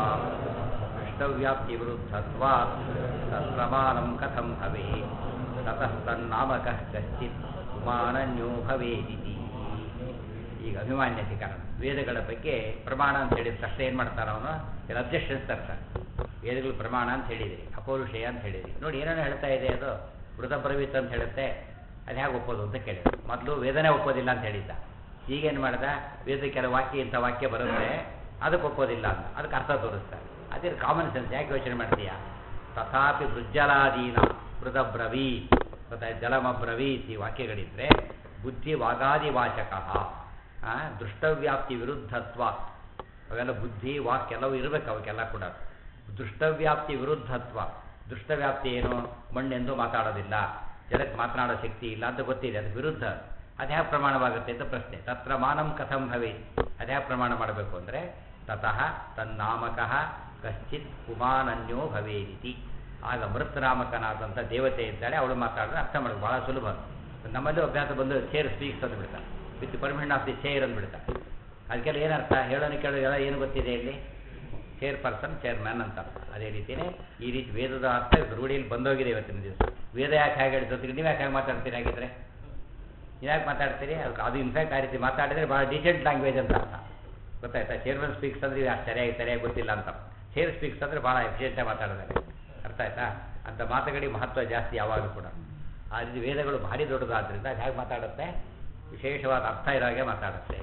ದೃಷ್ಟವ್ಯಾಪ್ತಿವಿರುದ್ಧತ್ವಾತ್ ತತ್ಪ್ರಮಾಣಂ ಕಥಂ ಭವೇ ತತಸ್ತನ್ನಾಮಕಃ ಕಶ್ಚಿತ್ ಉಮಾನನ್ಯೋ ಭವೇದಿತಿ ಈಗ ಅಭಿಮಾನ್ಯಧಿಕರಣ ವೇದಗಳ ಬಗ್ಗೆ ಪ್ರಮಾಣ ಅಂತ ಹೇಳಿದ ತಕ್ಷಣ ಏನು ಮಾಡ್ತಾನೆ ಅವನು ಎಲ್ಲ ಅಬ್ಜೆಕ್ಷನ್ಸ್ ತರ್ತಾನೆ ವೇದಗಳು ಪ್ರಮಾಣ ಅಂತ ಹೇಳಿದಿರಿ ಅಪೌರುಷೇಯ ಅಂತ ಹೇಳಿದಿರಿ ನೋಡಿ ಏನೇನು ಹೇಳ್ತಾ ಇದೆ ಅದು ಮೃತಪ್ರವೀತ್ ಅಂತ ಹೇಳುತ್ತೆ ಅದು ಹೇಗೆ ಒಪ್ಪೋದು ಅಂತ ಕೇಳಿದ್ರು ಮೊದಲು ವೇದನೆ ಒಪ್ಪೋದಿಲ್ಲ ಅಂತ ಹೇಳಿದ್ದ ಈಗೇನು ಮಾಡ್ದ ವೇದ ಕೆಲ ವಾಕ್ಯ ಇಂಥ ವಾಕ್ಯ ಬರುತ್ತೆ ಅದಕ್ಕೆ ಒಪ್ಪೋದಿಲ್ಲ ಅಂತ ಅದಕ್ಕೆ ಅರ್ಥ ತೋರಿಸ್ತಾರೆ ಅದೇ ಕಾಮನ್ ಸೆನ್ಸ್ ಯಾಕೆ ಯೋಚನೆ ಮಾಡ್ತೀಯಾ ತಥಾಪಿ ಬೃಜ್ಜಲಾದೀನ ಮೃತಬ್ರವೀ ಗೊತ್ತಾ ಜಲಮಬ್ರವೀತ್ ಈ ವಾಕ್ಯಗಳಿದ್ರೆ ಬುದ್ಧಿ ವಾಗಾದಿ ವಾಚಕ ದೃಷ್ಟವ್ಯಾಪ್ತಿ ವಿರುದ್ಧತ್ವ ಅವೆಲ್ಲ ಬುದ್ಧಿ ವಾಕ್ ಎಲ್ಲವೂ ಇರಬೇಕು ಅವಕ್ಕೆಲ್ಲ ಕೂಡ ದೃಷ್ಟವ್ಯಾಪ್ತಿ ವಿರುದ್ಧತ್ವ ದೃಷ್ಟವ್ಯಾಪ್ತಿ ಏನು ಮಣ್ಣೆಂದು ಮಾತಾಡೋದಿಲ್ಲ ಜಲಕ್ಕೆ ಮಾತನಾಡೋ ಶಕ್ತಿ ಇಲ್ಲ ಅಂತ ಗೊತ್ತಿದೆ ಅದು ವಿರುದ್ಧ ಅದ್ಯಾ ಪ್ರಮಾಣವಾಗುತ್ತೆ ಅಂತ ಪ್ರಶ್ನೆ ತತ್ರ ಮಾನಂ ಕಥಂ ಭವೆ ಅದ್ಯಾ ಪ್ರಮಾಣ ಮಾಡಬೇಕು ಅಂದರೆ ತತಃ ತನ್ನಾಮಕಃ ಕಶ್ಚಿತ್ ಕುಮಾನನ್ಯೋ ಭವೇದಿತಿ ಆಗ ಮೃತನಾಮಕನಾದಂಥ ದೇವತೆ ಇದ್ದಾಳೆ ಅವಳು ಮಾತಾಡಿದ್ರೆ ಅರ್ಥ ಮಾಡೋದು ಬಹಳ ಸುಲಭ ನಮ್ಮಲ್ಲಿ ಅಭ್ಯಾಸ ಬಂದು ಚೇರ್ ಸ್ಪೀಕ್ಸ್ ಅಂದ್ಬಿಡ್ತಾರೆ with permission of the chair ಅಂದ್ಬಿಡ್ತಾರೆ ಅದಕ್ಕೆಲ್ಲ ಏನರ್ಥ ಹೇಳೋಣ ಕೇಳೋ ಎಲ್ಲ ಏನು ಗೊತ್ತಿದೆ ಇಲ್ಲಿ ಚೇರ್ ಪರ್ಸನ್ ಚೇರ್ಮ್ಯಾನ್ ಅಂತ ಅದೇ ರೀತಿಯೇ ಈ ರೀತಿ ವೇದದ ಅರ್ಥ ಇದು ರೂಢಿಯಲ್ಲಿ ಬಂದೋಗಿದೆ ಇವತ್ತಿನ ದಿವಸ ವೇದ ಯಾಕೆ ಹೇಗೆ ಹೇಳ್ತೋತಿಗೆ ನೀವು ಯಾಕೆ ಹೇಗೆ ಮಾತಾಡ್ತೀರಿ ಹಾಗಿದ್ರೆ ಯಾಕೆ ಮಾತಾಡ್ತೀರಿ ಅದಕ್ಕೆ ಅದು ಇನ್ಫ್ಯಾಕ್ಟ್ ಆ ರೀತಿ ಮಾತಾಡಿದ್ರೆ ಭಾಳ ಡಿಸೆಂಟ್ ಲ್ಯಾಂಗ್ವೇಜ್ ಅಂತ ಅರ್ಥ ಗೊತ್ತಾಯ್ತಾ ಚೇರ್ಮನ್ ಸ್ಪೀಕ್ಸ್ ಅಂದ್ರೆ ಇವು ಅಷ್ಟು ಸರಿಯಾಗಿ ಸರಿಯಾಗಿ ಗೊತ್ತಿಲ್ಲ ಅಂತ ಚೇರ್ ಸ್ಪೀಕ್ಸ್ ಅಂದರೆ ಭಾಳ ಎಫಿಷಿಯೆಂಟಾಗಿ ಮಾತಾಡಿದ್ದಾರೆ ಅರ್ಥ ಆಯ್ತಾ ಅಂಥ ಮಾತುಗಳಿಗೆ ಮಹತ್ವ ಜಾಸ್ತಿ ಯಾವಾಗಲೂ ಕೂಡ ಆ ರೀತಿ ವೇದಗಳು ಭಾರಿ ದೊಡ್ಡದಾದ್ರಿಂದ ಅದು ಹೇಗೆ ಮಾತಾಡುತ್ತೆ ವಿಶೇಷವಾದ ಅರ್ಥ ಇರೋ ಹಾಗೆ ಮಾತಾಡುತ್ತೆ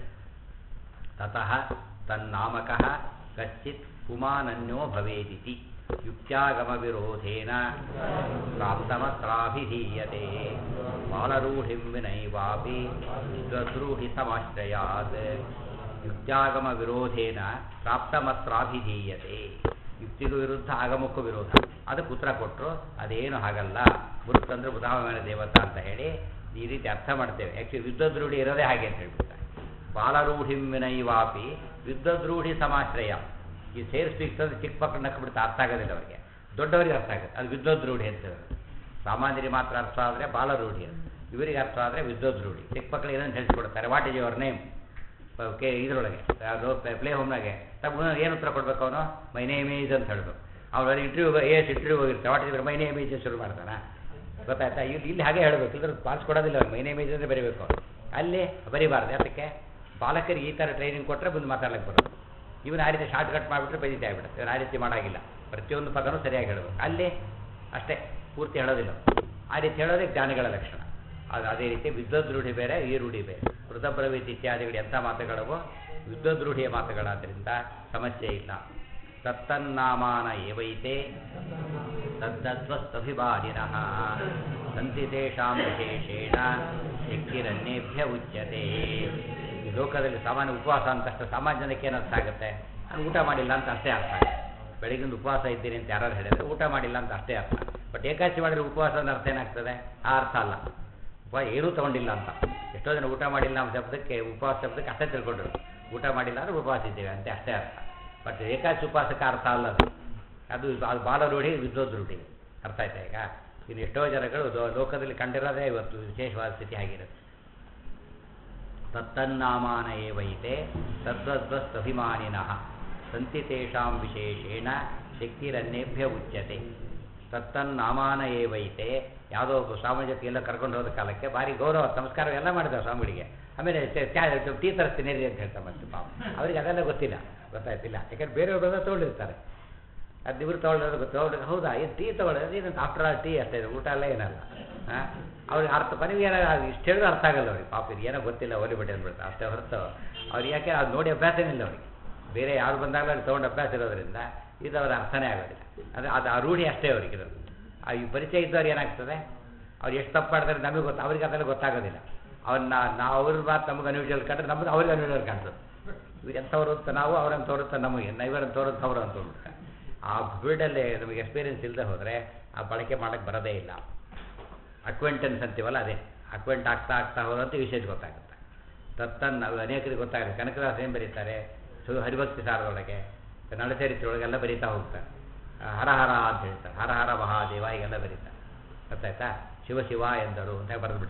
ತತಃ ತನ್ನಾಮಕಃ ಕಚ್ಚಿತ್ ಪುಮಾನನ್ಯೋ ಭವೇದಿತಿ ಯುಕ್ತ್ಯಾಗಮ ವಿರೋಧೇನ ಪ್ರಾಪ್ತಮತ್ರಾಭಿಧೀಯತೆ ಬಾಲರೂಢಿಂ ವಿನೈವಾಪಿ ಸ್ವದ್ರೂಢಿ ಸಮಾಶ್ರಯಾತ್ ಯುಕ್ತ್ಯಾಗಮ ವಿರೋಧೇನ ಪ್ರಾಪ್ತಮತ್ರಾಭಿಧೀಯತೆ ಯುಕ್ತಿಗೂ ವಿರುದ್ಧ ಆಗಮಕ್ಕೂ ವಿರೋಧ ಅದಕ್ಕೆ ಉತ್ತರ ಕೊಟ್ಟರು ಅದೇನು ಹಾಗಲ್ಲ ಬುರುತ್ ಅಂದ್ರೆ ಬುಧಾವನ ದೇವತಾ ಅಂತ ಹೇಳಿ ಈ ರೀತಿ ಅರ್ಥ ಮಾಡ್ತೇವೆ ಆ್ಯಕ್ಚುಲಿ ವಿದ್ವದ್ರೂಢಿ ಇರೋದೇ ಹಾಗೆ ಅಂತ ಹೇಳ್ಬಿಡ್ತಾರೆ ಬಾಲರೂಢಿಂ ವಿನೈವಾಪಿ ವಿದ್ವದ್ರೂಢಿ ಸಮಾಶ್ರಯ ಈ ಸೇರ್ ಸ್ಪೀಕ್ಸ್ ಅಂದ್ರೆ ಚಿಕ್ಕ ಮಕ್ಕಳು ನಕ್ಕ ಬಿಡ್ತಾ ಅರ್ಥ ಆಗೋದಿಲ್ಲ ಅವರಿಗೆ ದೊಡ್ಡವರಿಗೆ ಅರ್ಥ ಆಗುತ್ತೆ ಅದು ವಿದ್ವದ್ರೂಢಿ ಅಂತ ಹೇಳೋದು ಸಾಮಾನ್ಯರಿಗೆ ಮಾತ್ರ ಅರ್ಥ ಆದರೆ ಬಾಲರೂಢಿ ಅಂತ ಇವರಿಗೆ ಅರ್ಥ ಆದರೆ ವಿದ್ವದ್ರೂಢಿ ಚಿಕ್ಕ ಮಕ್ಕಳಿಗೆ ಏನಂತ ತಿಳಿಸ್ಕೊಡ್ತಾರೆ ವಾಟ್ ಇಸ್ ಯುವರ್ ನೇಮ್ ಕೆ ಇದರೊಳಗೆ ಯಾವುದು ಪ್ಲೇ ಹೋಮ್ನಾಗೆ ತಮ್ಮ ಏನು ಉತ್ತರ ಕೊಡ್ಬೇಕು ಅವನು ಮೈ ನೇಮ್ ಈಸ್ ಅಂತ ಹೇಳ್ಬೇಕು ಅವ್ರು ಇಂಟರ್ವ್ಯೂ ಎಸ್ ಇಂಟರ್ವ್ಯೂ ಹೋಗಿರ್ತಾರೆ ವಾಟ್ ಇದ್ರೆ ಮೈ ನೇಮ್ ಈಸ್ ಶುರು ಮಾಡ್ತಾನೆ ಗೊತ್ತಾಯ್ತಾ ಇಲ್ಲಿ ಇಲ್ಲಿ ಹಾಗೆ ಹೇಳಬೇಕು ಇದ್ರ ಪಾಸ್ ಕೊಡೋದಿಲ್ಲ ಅವ್ರು ಮೈ ನೇಮ್ ಈಸ್ ಅಂದರೆ ಬರೀಬೇಕು ಅಲ್ಲಿ ಬರೀಬಾರ್ದು ಅದಕ್ಕೆ ಬಾಲಕರಿಗೆ ಈ ಥರ ಟ್ರೈನಿಂಗ್ ಕೊಟ್ಟರೆ ಬಂದು ಮಾತಾಡಕ್ಕೆ ಬರೋದು ಇವನು ಆ ರೀತಿ ಶಾರ್ಟ್ ಕಟ್ ಮಾಡಿಬಿಟ್ರೆ ಬೈದಿದ್ದೆ ಆಗ್ಬಿಡುತ್ತೆ ಇವನು ಆ ರೀತಿ ಮಾಡಾಗಿಲ್ಲ ಪ್ರತಿಯೊಂದು ಪದನೂ ಸರಿಯಾಗಿ ಹೇಳಬೇಕು ಅಲ್ಲಿ ಅಷ್ಟೇ ಪೂರ್ತಿ ಹೇಳೋದಿಲ್ಲ ಆ ರೀತಿ ಹೇಳೋದೇ ಜ್ಞಾನಿಗಳ ಲಕ್ಷಣ ಅದು ಅದೇ ರೀತಿ ವಿದ್ವದ್ ರೂಢಿ ಬೇರೆ ಈ ರೂಢಿ ಬೇರೆ ಮೃತಪ್ರವೀತಿ ಇತ್ಯಾದಿಗಳು ಎಂಥ ಮಾತುಗಳವೋ ವಿದ್ವದ್ ರೂಢಿಯ ಮಾತುಗಳಾದ್ದರಿಂದ ಸಮಸ್ಯೆ ಇಲ್ಲ ತತ್ತನ್ನಾಮಾನ ಏವೈತೆ ತದ್ದತ್ವಸ್ತಭಿವಾದಿನಃ ಸಂತಿ ತೇಷಾಂ ವಿಶೇಷೇಣ ಶಕ್ತಿರನ್ನೇಭ್ಯ ಉಚ್ಯತೆ ಈ ಲೋಕದಲ್ಲಿ ಸಾಮಾನ್ಯ ಉಪವಾಸ ಅಂತಷ್ಟು ಸಾಮಾನ್ಯ ಜನಕ್ಕೆ ಏನು ಅರ್ಥ ಆಗುತ್ತೆ ನಾನು ಊಟ ಮಾಡಿಲ್ಲ ಅಂತ ಅಷ್ಟೇ ಅರ್ಥ ಆಗುತ್ತೆ ಬೆಳಗಿಂದ ಉಪವಾಸ ಇದ್ದೀನಿ ಅಂತ ಯಾರು ಹೇಳಿದ್ರೆ ಊಟ ಮಾಡಿಲ್ಲ ಅಂತ ಅಷ್ಟೇ ಅರ್ಥ ಬಟ್ ಏಕಾಚಿ ಮಾಡಿದ್ರೆ ಉಪವಾಸ ಅಂದ್ರೆ ಅರ್ಥ ಏನಾಗ್ತದೆ ಆ ಅರ್ಥ ಅಲ್ಲ ಉಪವಾಸ ಏನೂ ತಗೊಂಡಿಲ್ಲ ಅಂತ ಎಷ್ಟೋ ಜನ ಊಟ ಮಾಡಿಲ್ಲ ನಮ್ಮ ಶಬ್ದಕ್ಕೆ ಉಪವಾಸ ಶಬ್ದಕ್ಕೆ ಅಷ್ಟೇ ತಿಳ್ಕೊಂಡ್ರು ಊಟ ಮಾಡಿಲ್ಲ ಅಂದ್ರೆ ಉಪವಾಸ ಇದ್ದೇವೆ ಅಂತ ಅಷ್ಟೇ ಅರ್ಥ ಬಟ್ ಏಕಾಚಿ ಉಪವಾಸಕ್ಕೆ ಅರ್ಥ ಅಲ್ಲ ಅದು ಅದು ಅದು ಬಾಲ ರೂಢಿ ವಿದ್ವದ್ ರೂಢಿ ಅರ್ಥ ಆಯ್ತಾ ಈಗ ಇನ್ನು ಎಷ್ಟೋ ಜನಗಳು ಲೋ- ಲೋಕದಲ್ಲಿ ಕಂಡಿರೋದೇ ಇವತ್ತು ವಿಶೇಷವಾದ ಸ್ಥಿತಿ ಆಗಿರುತ್ತೆ ತತ್ತನ್ನಾಮಾನ ಏವೈತೆ ತದ್ವದ್ವಸ್ತಭಿಮಾನಿನಃ ಸಂತಿ ತೇಷಾಂ ವಿಶೇಷೇಣ ಶಕ್ತಿರನ್ನೇಭ್ಯ ಉಚ್ಯತೆ ತತ್ತನ್ನಾಮಾನ ಏವೈತೆ ಯಾವುದೋ ಒಬ್ಬ ಸ್ವಾಮಿ ಜೊತೆ ಎಲ್ಲ ಕರ್ಕೊಂಡು ಹೋದ ಕಾಲಕ್ಕೆ ಭಾರಿ ಗೌರವ ಸಂಸ್ಕಾರ ಎಲ್ಲ ಮಾಡಿದ ಸ್ವಾಮಿಗಳಿಗೆ ಆಮೇಲೆ ಚ- ಚಾ ಟೀ ತರಿಸ್ತೀನಿ ರೀ ಅಂತ ಹೇಳ್ತಾ ಮತ್ತೆ ಪಾಪ ಅವ್ರಿಗೆ ಅದೆಲ್ಲ ಗೊತ್ತಿಲ್ಲ ಗೊತ್ತಾಯ್ತಿಲ್ಲ ಯಾಕಂದ್ರೆ ಬೇರೆಯವ್ರು ಬಂದ ತೊಗೊಂಡಿರ್ತಾರೆ ಅದು ಇವ್ರು ತೊಗೊಳ್ಳೋದು ಗೊತ್ತು ಅವ್ರಿಗೆ ಹೌದಾ ಇದು ಟೀ ತೊಗೊಳ್ಳೋದು ಇದು ಆಫ್ಟರ್ ಆಲ್ ಟೀ ಅಷ್ಟೇ ಇದು ಊಟ ಎಲ್ಲ ಏನಲ್ಲ ಹಾಂ ಅವ್ರಿಗೆ ಅರ್ಥ ಮನೆಗೆ ಏನೋ ಇಷ್ಟು ಹೇಳಿದ್ರೆ ಅರ್ಥ ಆಗಲ್ಲ ಅವ್ರಿಗೆ ಪಾಪ ಇದು ಏನೋ ಗೊತ್ತಿಲ್ಲ ಓಲಿ ಬಿಟ್ಟು ಅಂದ್ಬಿಡ್ತಾರೆ ಅಷ್ಟೇ ಹೊರತು ಅವ್ರಿಗೆ ಯಾಕೆ ಅದು ನೋಡಿ ಅಭ್ಯಾಸನೇ ಇಲ್ಲ ಅವ್ರಿಗೆ ಬೇರೆ ಯಾರು ಬಂದಾಗ ಅಲ್ಲಿ ತೊಗೊಂಡು ಅಭ್ಯಾಸ ಇರೋದ್ರಿಂದ ಇದು ಅವ್ರ ಅರ್ಥನೇ ಆಗೋದಿಲ್ಲ ಅಂದರೆ ಅದು ಆ ರೂಢಿ ಅಷ್ಟೇ ಅವ್ರಿಗೆ ಇರೋದು ಆ ಈ ಪರಿಚಯ ಇದ್ದವ್ರು ಏನಾಗ್ತದೆ ಅವ್ರು ಎಷ್ಟು ತಪ್ಪು ಮಾಡ್ತಾರೆ ನಮಗೆ ಗೊತ್ತು ಅವ್ರಿಗೆ ಅದೆಲ್ಲ ಗೊತ್ತಾಗೋದಿಲ್ಲ ಅವ್ರನ್ನ ನಾವು ಅವ್ರ ಮಾತು ನಮಗೆ ಅನ್ಯೂಜಲ್ ಕಂಡ್ರೆ ನಮ್ದು ಅವ್ರಿಗೆ ಅನ್ಯೂಜಲ್ ಕಾಣ್ತದೆ ಇವ್ರು ಎಂಥವ್ರು ಅಂತ ನಾವು ಅವ್ರಂಥವ್ರು ಅಂತ ನಮಗೆ ಇವ್ರಂತ ತೋರಂತ ಅವ್ರು ಅಂತ ಅಂದ್ಬಿಡ್ತಾರೆ ಆ ಫೀಲ್ಡಲ್ಲಿ ನಮಗೆ ಎಕ್ಸ್ಪೀರಿಯನ್ಸ್ ಇಲ್ಲದೆ ಹೋದರೆ ಆ ಬಳಕೆ ಮಾಡೋಕ್ಕೆ ಬರೋದೇ ಇಲ್ಲ ಅಕ್ವೆಂಟೆನ್ಸ್ ಅಂತೀವಲ್ಲ ಅದೇ ಅಕ್ವೆಂಟ್ ಆಗ್ತಾ ಆಗ್ತಾ ಹೋದಂತ ವಿಶೇಷ ಗೊತ್ತಾಗುತ್ತೆ ತತ್ತನ್ನು ನಾವು ಅನೇಕರಿಗೆ ಗೊತ್ತಾಗುತ್ತೆ ಕನಕದಾಸ ಏನು ಬರೀತಾರೆ ಸು ಹರಿಭಕ್ತಿ ಸಾರದೊಳಗೆ ನಳಚರಿತ್ರೆಯೊಳಗೆ ಎಲ್ಲ ಬರೀತಾ ಹೋಗ್ತಾರೆ ಆ, ಹರ ಹರ ಅಂತ ಹೇಳ್ತಾರೆ ಹರ ಹರ ಮಹಾದೇವ ಹೀಗೆಲ್ಲ ಬರೀತಾರೆ ಗೊತ್ತಾಯ್ತಾ ಶಿವ ಶಿವ ಎಂದರು ಅಂತ ಬರೆದು ಬಿಡ್ತಾರೆ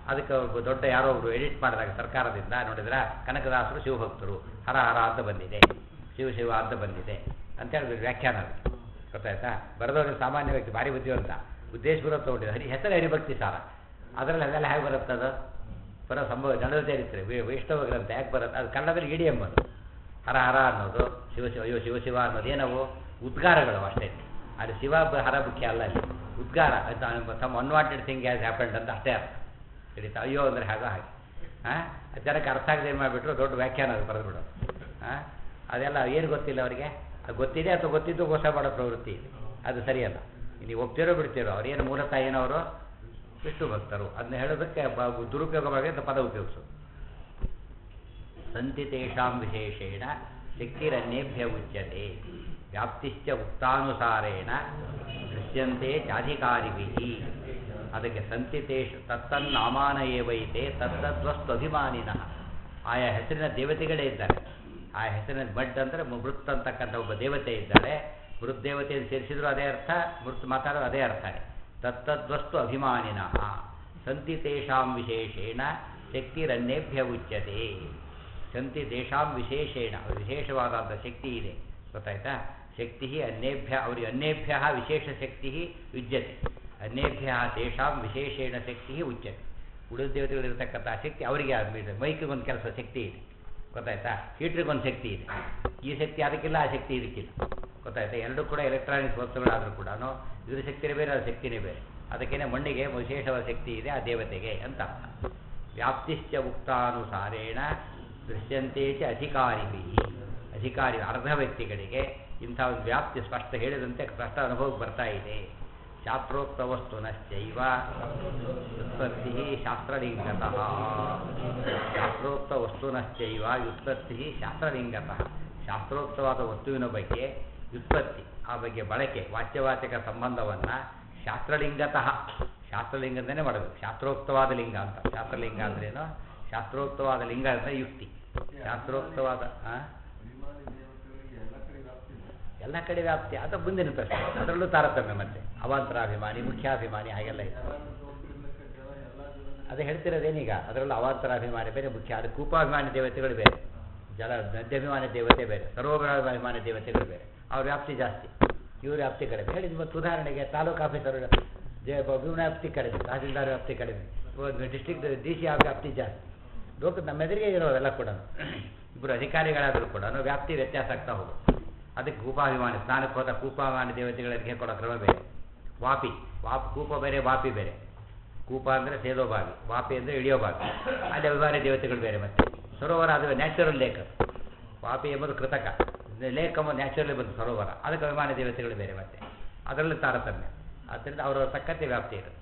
ಅದಕ್ಕೆ ಒಬ್ಬ ದೊಡ್ಡ ಯಾರೋ ಒಬ್ರು ಎಡಿಟ್ ಮಾಡಿದಾಗ ಸರ್ಕಾರದಿಂದ ನೋಡಿದ್ರೆ ಕನಕದಾಸರು ಶಿವಭಕ್ತರು ಹರ ಹರ ಅಂತ ಬಂದಿದೆ ಶಿವ ಶಿವ ಅಂತ ಬಂದಿದೆ ಅಂತ ಹೇಳಿದ್ರು ವ್ಯಾಖ್ಯಾನ ಅದು ಗೊತ್ತಾಯ್ತಾ ಬರೆದವ್ರಿಗೆ ಸಾಮಾನ್ಯ ವ್ಯಕ್ತಿ ಭಾರಿ ಬುದ್ಧಿವಂತ ಉದ್ದೇಶಪೂರ್ವಕ ತಗೊಂಡಿದ್ದು ಹರಿ ಹೆಸರು ಹರಿಭಕ್ತಿ ಸಾರ ಅದರಲ್ಲಿ ಅದೆಲ್ಲ ಹೇಗೆ ಬರುತ್ತೆ ಅದು ಬರೋ ಸಂಭವ ಜನರ ಚರಿತ್ರೆ ವೈ- ವೈಷ್ಣವ ಗ್ರಂಥ ಯಾಕೆ ಬರುತ್ತೆ ಅದು ಕನ್ನಡದಲ್ಲಿ ಇಡಿ ಎಂಬುದು ಹರ ಹರ ಅನ್ನೋದು ಶಿವ ಶಿವ ಅಯ್ಯೋ ಶಿವ ಶಿವ ಅನ್ನೋದು ಏನವು ಉದ್ಗಾರಗಳು ಅಷ್ಟೇ ಅದು ಶಿವ ಬ- ಹರ ಮುಖ್ಯ ಅಲ್ಲ ಅಲ್ಲಿ ಉದ್ಗಾರ some unwanted thing has happened ಅಂತ ಅಷ್ಟೇ ಅರ್ಥ ಹಿಡಿತಾ ಅಯ್ಯೋ ಅಂದರೆ ಹಾಗೆ ಹಾಗೆ ಹಾಂ ಜನಕ್ಕೆ ಅರ್ಥ ಆಗದೆ ಏನು ಮಾಡಿಬಿಟ್ರು ದೊಡ್ಡ ವ್ಯಾಖ್ಯಾನ ಅದು ಬರೆದ್ಬಿಡು ಹಾಂ ಅದೆಲ್ಲ ಏನು ಗೊತ್ತಿಲ್ಲ ಅವರಿಗೆ ಅದು ಗೊತ್ತಿದೆ ಅಥವಾ ಗೊತ್ತಿದ್ದು ಮೋಸ ಮಾಡೋ ಪ್ರವೃತ್ತಿ ಇದೆ ಅದು ಸರಿಯಲ್ಲ ನೀವು ಒಪ್ತಿರೋ ಬಿಡ್ತಿರೋ ಅವ್ರೇನು ಮೂಲತಃ ಏನವರು ವಿಷ್ಣು ಭಕ್ತರು ಅದನ್ನ ಹೇಳೋದಕ್ಕೆ ಬ- ದುರುಪಯೋಗ ಮಾಡಿ ಅಂತ ಪದ ಉಪಯೋಗಿಸೋದು ಸಂತಿ ತೇಷಾಂ ವಿಶೇಷೇಣ ಶಕ್ತಿರನ್ಯೇಭ್ಯ ಉಚ್ಯತೆ ವ್ಯಾಪ್ತಿಶ್ಚ ಉಕ್ತಾನುಸಾರೇಣ ದೃಶ್ಯಂತೆ ಚಾಧಿಕಾರಿಭಿ ಅದಕ್ಕೆ ಸಂತಿ ತೇಷ ತತ್ತನ್ನಾಮಾನ ಏವೈತೆ ತತ್ತದ್ವಸ್ತು ಅಭಿಮಾನಿನಃ ಆಯಾ ಹೆಸರಿನ ದೇವತೆಗಳೇ ಇದ್ದಾರೆ ಆ ಹೆಸರಿನ ಬಡ್ ಅಂದರೆ ಮೃತ್ ಅಂತಕ್ಕಂಥ ಒಬ್ಬ ದೇವತೆ ಇದ್ದಾಳೆ ಮೃತ್ ದೇವತೆಯನ್ನು ಸೇರಿಸಿದ್ರು ಅದೇ ಅರ್ಥ ಮೃತ್ ಮಾತಾಡೋದು ಅದೇ ಅರ್ಥನೇ ತತ್ತದ್ವಸ್ತು ಅಭಿಮಾನಿನಃ ಸಂತಿ ತೇಷಾಂ ವಿಶೇಷೇಣ ಶಕ್ತಿರನ್ಯೇಭ್ಯ ಉಚ್ಯತೆ ಸಂತಿ ತೇಷಾಂ ವಿಶೇಷೇಣ ಅವ್ರ ವಿಶೇಷವಾದಂಥ ಶಕ್ತಿ ಇದೆ ಗೊತ್ತಾಯ್ತಾ ಶಕ್ತಿ ಅನ್ಯೇಭ್ಯ ಅವರಿಗೆ ಅನ್ಯೇಭ್ಯ ವಿಶೇಷ ಶಕ್ತಿ ಯುಜ್ಯತೆ ಅನ್ಯೇಭ್ಯ ತೇಷಾಂ ವಿಶೇಷೇಣ ಶಕ್ತಿ ಉಚ್ಯತೆ ಉಳಿದ ದೇವತೆಗಳಿರ್ತಕ್ಕಂಥ ಶಕ್ತಿ ಅವರಿಗೆ ಆಗ್ಬಿಟ್ಟಿದೆ ಮೈಕಿಗೆ ಒಂದು ಕೆಲಸ ಶಕ್ತಿ ಇದೆ ಗೊತ್ತಾಯ್ತಾ ಹೀಟ್ರಿಗೆ ಒಂದು ಶಕ್ತಿ ಇದೆ ಈ ಶಕ್ತಿ ಅದಕ್ಕಿಲ್ಲ ಆ ಶಕ್ತಿ ಇದಕ್ಕಿಲ್ಲ ಗೊತ್ತಾಯ್ತಾ ಎರಡು ಕೂಡ ಎಲೆಕ್ಟ್ರಾನಿಕ್ಸ್ ವಸ್ತುಗಳಾದರೂ ಕೂಡ ಇದ್ರ ಶಕ್ತಿನೇ ಬೇರೆ ಅದ್ರ ಶಕ್ತಿನೇ ಬೇರೆ ಅದಕ್ಕೇನೆ ಮಣ್ಣಿಗೆ ವಿಶೇಷವಾದ ಶಕ್ತಿ ಇದೆ ಆ ದೇವತೆಗೆ ಅಂತ ಅರ್ಥ ವ್ಯಾಪ್ತಿಶ್ಚ ಉಕ್ತಾನುಸಾರೇಣ ದೃಶ್ಯಂತೆ ಚ ಅಧಿಕಾರಿಭಿ ಅಧಿಕಾರಿ ಅರ್ಧ ವ್ಯಕ್ತಿಗಳಿಗೆ ಇಂಥ ಒಂದು ವ್ಯಾಪ್ತಿ ಸ್ಪಷ್ಟ ಹೇಳಿದಂತೆ ಸ್ಪಷ್ಟ ಅನುಭವಕ್ಕೆ ಬರ್ತಾ ಇದೆ ಶಾಸ್ತ್ರೋಕ್ತ ವಸ್ತುನಶ್ಚೈವ ವ್ಯುತ್ಪತ್ತಿ ಶಾಸ್ತ್ರಲಿಂಗತಃ ಶಾಸ್ತ್ರೋಕ್ತ ವಸ್ತುನಶ್ಚೈವ ವ್ಯುತ್ಪತ್ತಿ ಶಾಸ್ತ್ರಲಿಂಗತಃ ಶಾಸ್ತ್ರೋಕ್ತವಾದ ವಸ್ತುವಿನ ಬಗ್ಗೆ ವ್ಯುತ್ಪತ್ತಿ ಆ ಬಗ್ಗೆ ಬಳಕೆ ವಾಚ್ಯವಾಚಕ ಸಂಬಂಧವನ್ನು ಶಾಸ್ತ್ರಲಿಂಗತಃ ಶಾಸ್ತ್ರಲಿಂಗದಿಂದನೇ ಮಾಡಬೇಕು ಶಾಸ್ತ್ರೋಕ್ತವಾದ ಲಿಂಗ ಅಂತ ಶಾಸ್ತ್ರಲಿಂಗ ಅಂದ್ರೇನು ಶಾಸ್ತ್ರೋಕ್ತವಾದ ಲಿಂಗ ಅಂದರೆ ಯುಕ್ತಿ ಶಾಸ್ತ್ರೋಕ್ತವಾದ ಆ? ಎಲ್ಲ ಕಡೆ ವ್ಯಾಪ್ತಿ ಅದು ಮುಂದಿನ ಪ್ರಶ್ನೆ ಅದರಲ್ಲೂ ತಾರತಮ್ಯ ಮತ್ತೆ ಅವಾಂತರಾಭಿಮಾನಿ ಮುಖ್ಯಾಭಿಮಾನಿ ಹಾಗೆಲ್ಲ ಇದೆ ಅದೇ ಹೇಳ್ತಿರೋದೇನೀಗ ಅದರಲ್ಲೂ ಅವಾಂತರಾಭಿಮಾನಿ ಬೇರೆ ಮುಖ್ಯ ಅದು ಕೂಪಾಭಿಮಾನಿ ದೇವತೆಗಳು ಬೇರೆ ಜಲ ನದ್ಯಾಭಿಮಾನಿ ದೇವತೆ ಬೇರೆ ಸರ್ವೋಪರಾಭಿಮಾನಿ ದೇವತೆಗಳು ಬೇರೆ ಅವ್ರ ವ್ಯಾಪ್ತಿ ಜಾಸ್ತಿ ಇವ್ರ ವ್ಯಾಪ್ತಿ ಕಡಿಮೆ ಹೇಳಿದ ಮತ್ತು ಉದಾಹರಣೆಗೆ ತಾಲೂಕು ಆಫೀಸರ್ ಇವ್ನ ವ್ಯಾಪ್ತಿ ಕಡಿಮೆ ತಹಸೀಲ್ದಾರ್ ವ್ಯಾಪ್ತಿ ಕಡಿಮೆ ಡಿಸ್ಟ್ರಿಕ್ಟ್ ಡಿ ಸಿ ವ್ಯಾಪ್ತಿ ಜಾಸ್ತಿ ಲೋಕ ನಮ್ಮ ಎದುರಿಗೆ ಇರೋದೆಲ್ಲ ಕೂಡ ಇಬ್ಬರು ಅಧಿಕಾರಿಗಳಾದರೂ ಕೂಡ ವ್ಯಾಪ್ತಿ ವ್ಯತ್ಯಾಸ ಆಗ್ತಾ ಹೋಗುತ್ತೆ ಅದಕ್ಕೆ ಕೂಪಾಭಿಮಾನಿ ಸ್ನಾನಕ್ಕೆ ಹೋದ ಕೂಪಾಭಿಮಾನಿ ದೇವತೆಗಳಿಗೆ ಕೊಡೋ ಕ್ರಮ ಬೇರೆ ವಾಪಿ ವಾಪ್ ಕೂಪ ಬೇರೆ ವಾಪಿ ಬೇರೆ ಕೂಪ ಅಂದರೆ ಸೇದೋ ಬಾವಿ ವಾಪಿ ಅಂದರೆ ಇಳಿಯೋ ಬಾವಿ ಅಲ್ಲಿ ಅಭಿಮಾನಿ ದೇವತೆಗಳು ಬೇರೆ ಮತ್ತೆ ಸರೋವರ ಅದು ನ್ಯಾಚುರಲ್ ಲೇಕ್ ಅದು. ವಾಪಿ ಎಂಬುದು ಕೃತಕ ಲೇಕ್ ಎಂಬುದು ನ್ಯಾಚುರಲಿ ಬಂದು ಸರೋವರ ಅದಕ್ಕೆ ಅಭಿಮಾನಿ ದೇವತೆಗಳು ಬೇರೆ ಮತ್ತೆ ಅದರಲ್ಲಿ ತಾರತಮ್ಯ ಆದ್ದರಿಂದ ಅವರ ತಕ್ಕಂತೆ ವ್ಯಾಪ್ತಿ ಇರುತ್ತೆ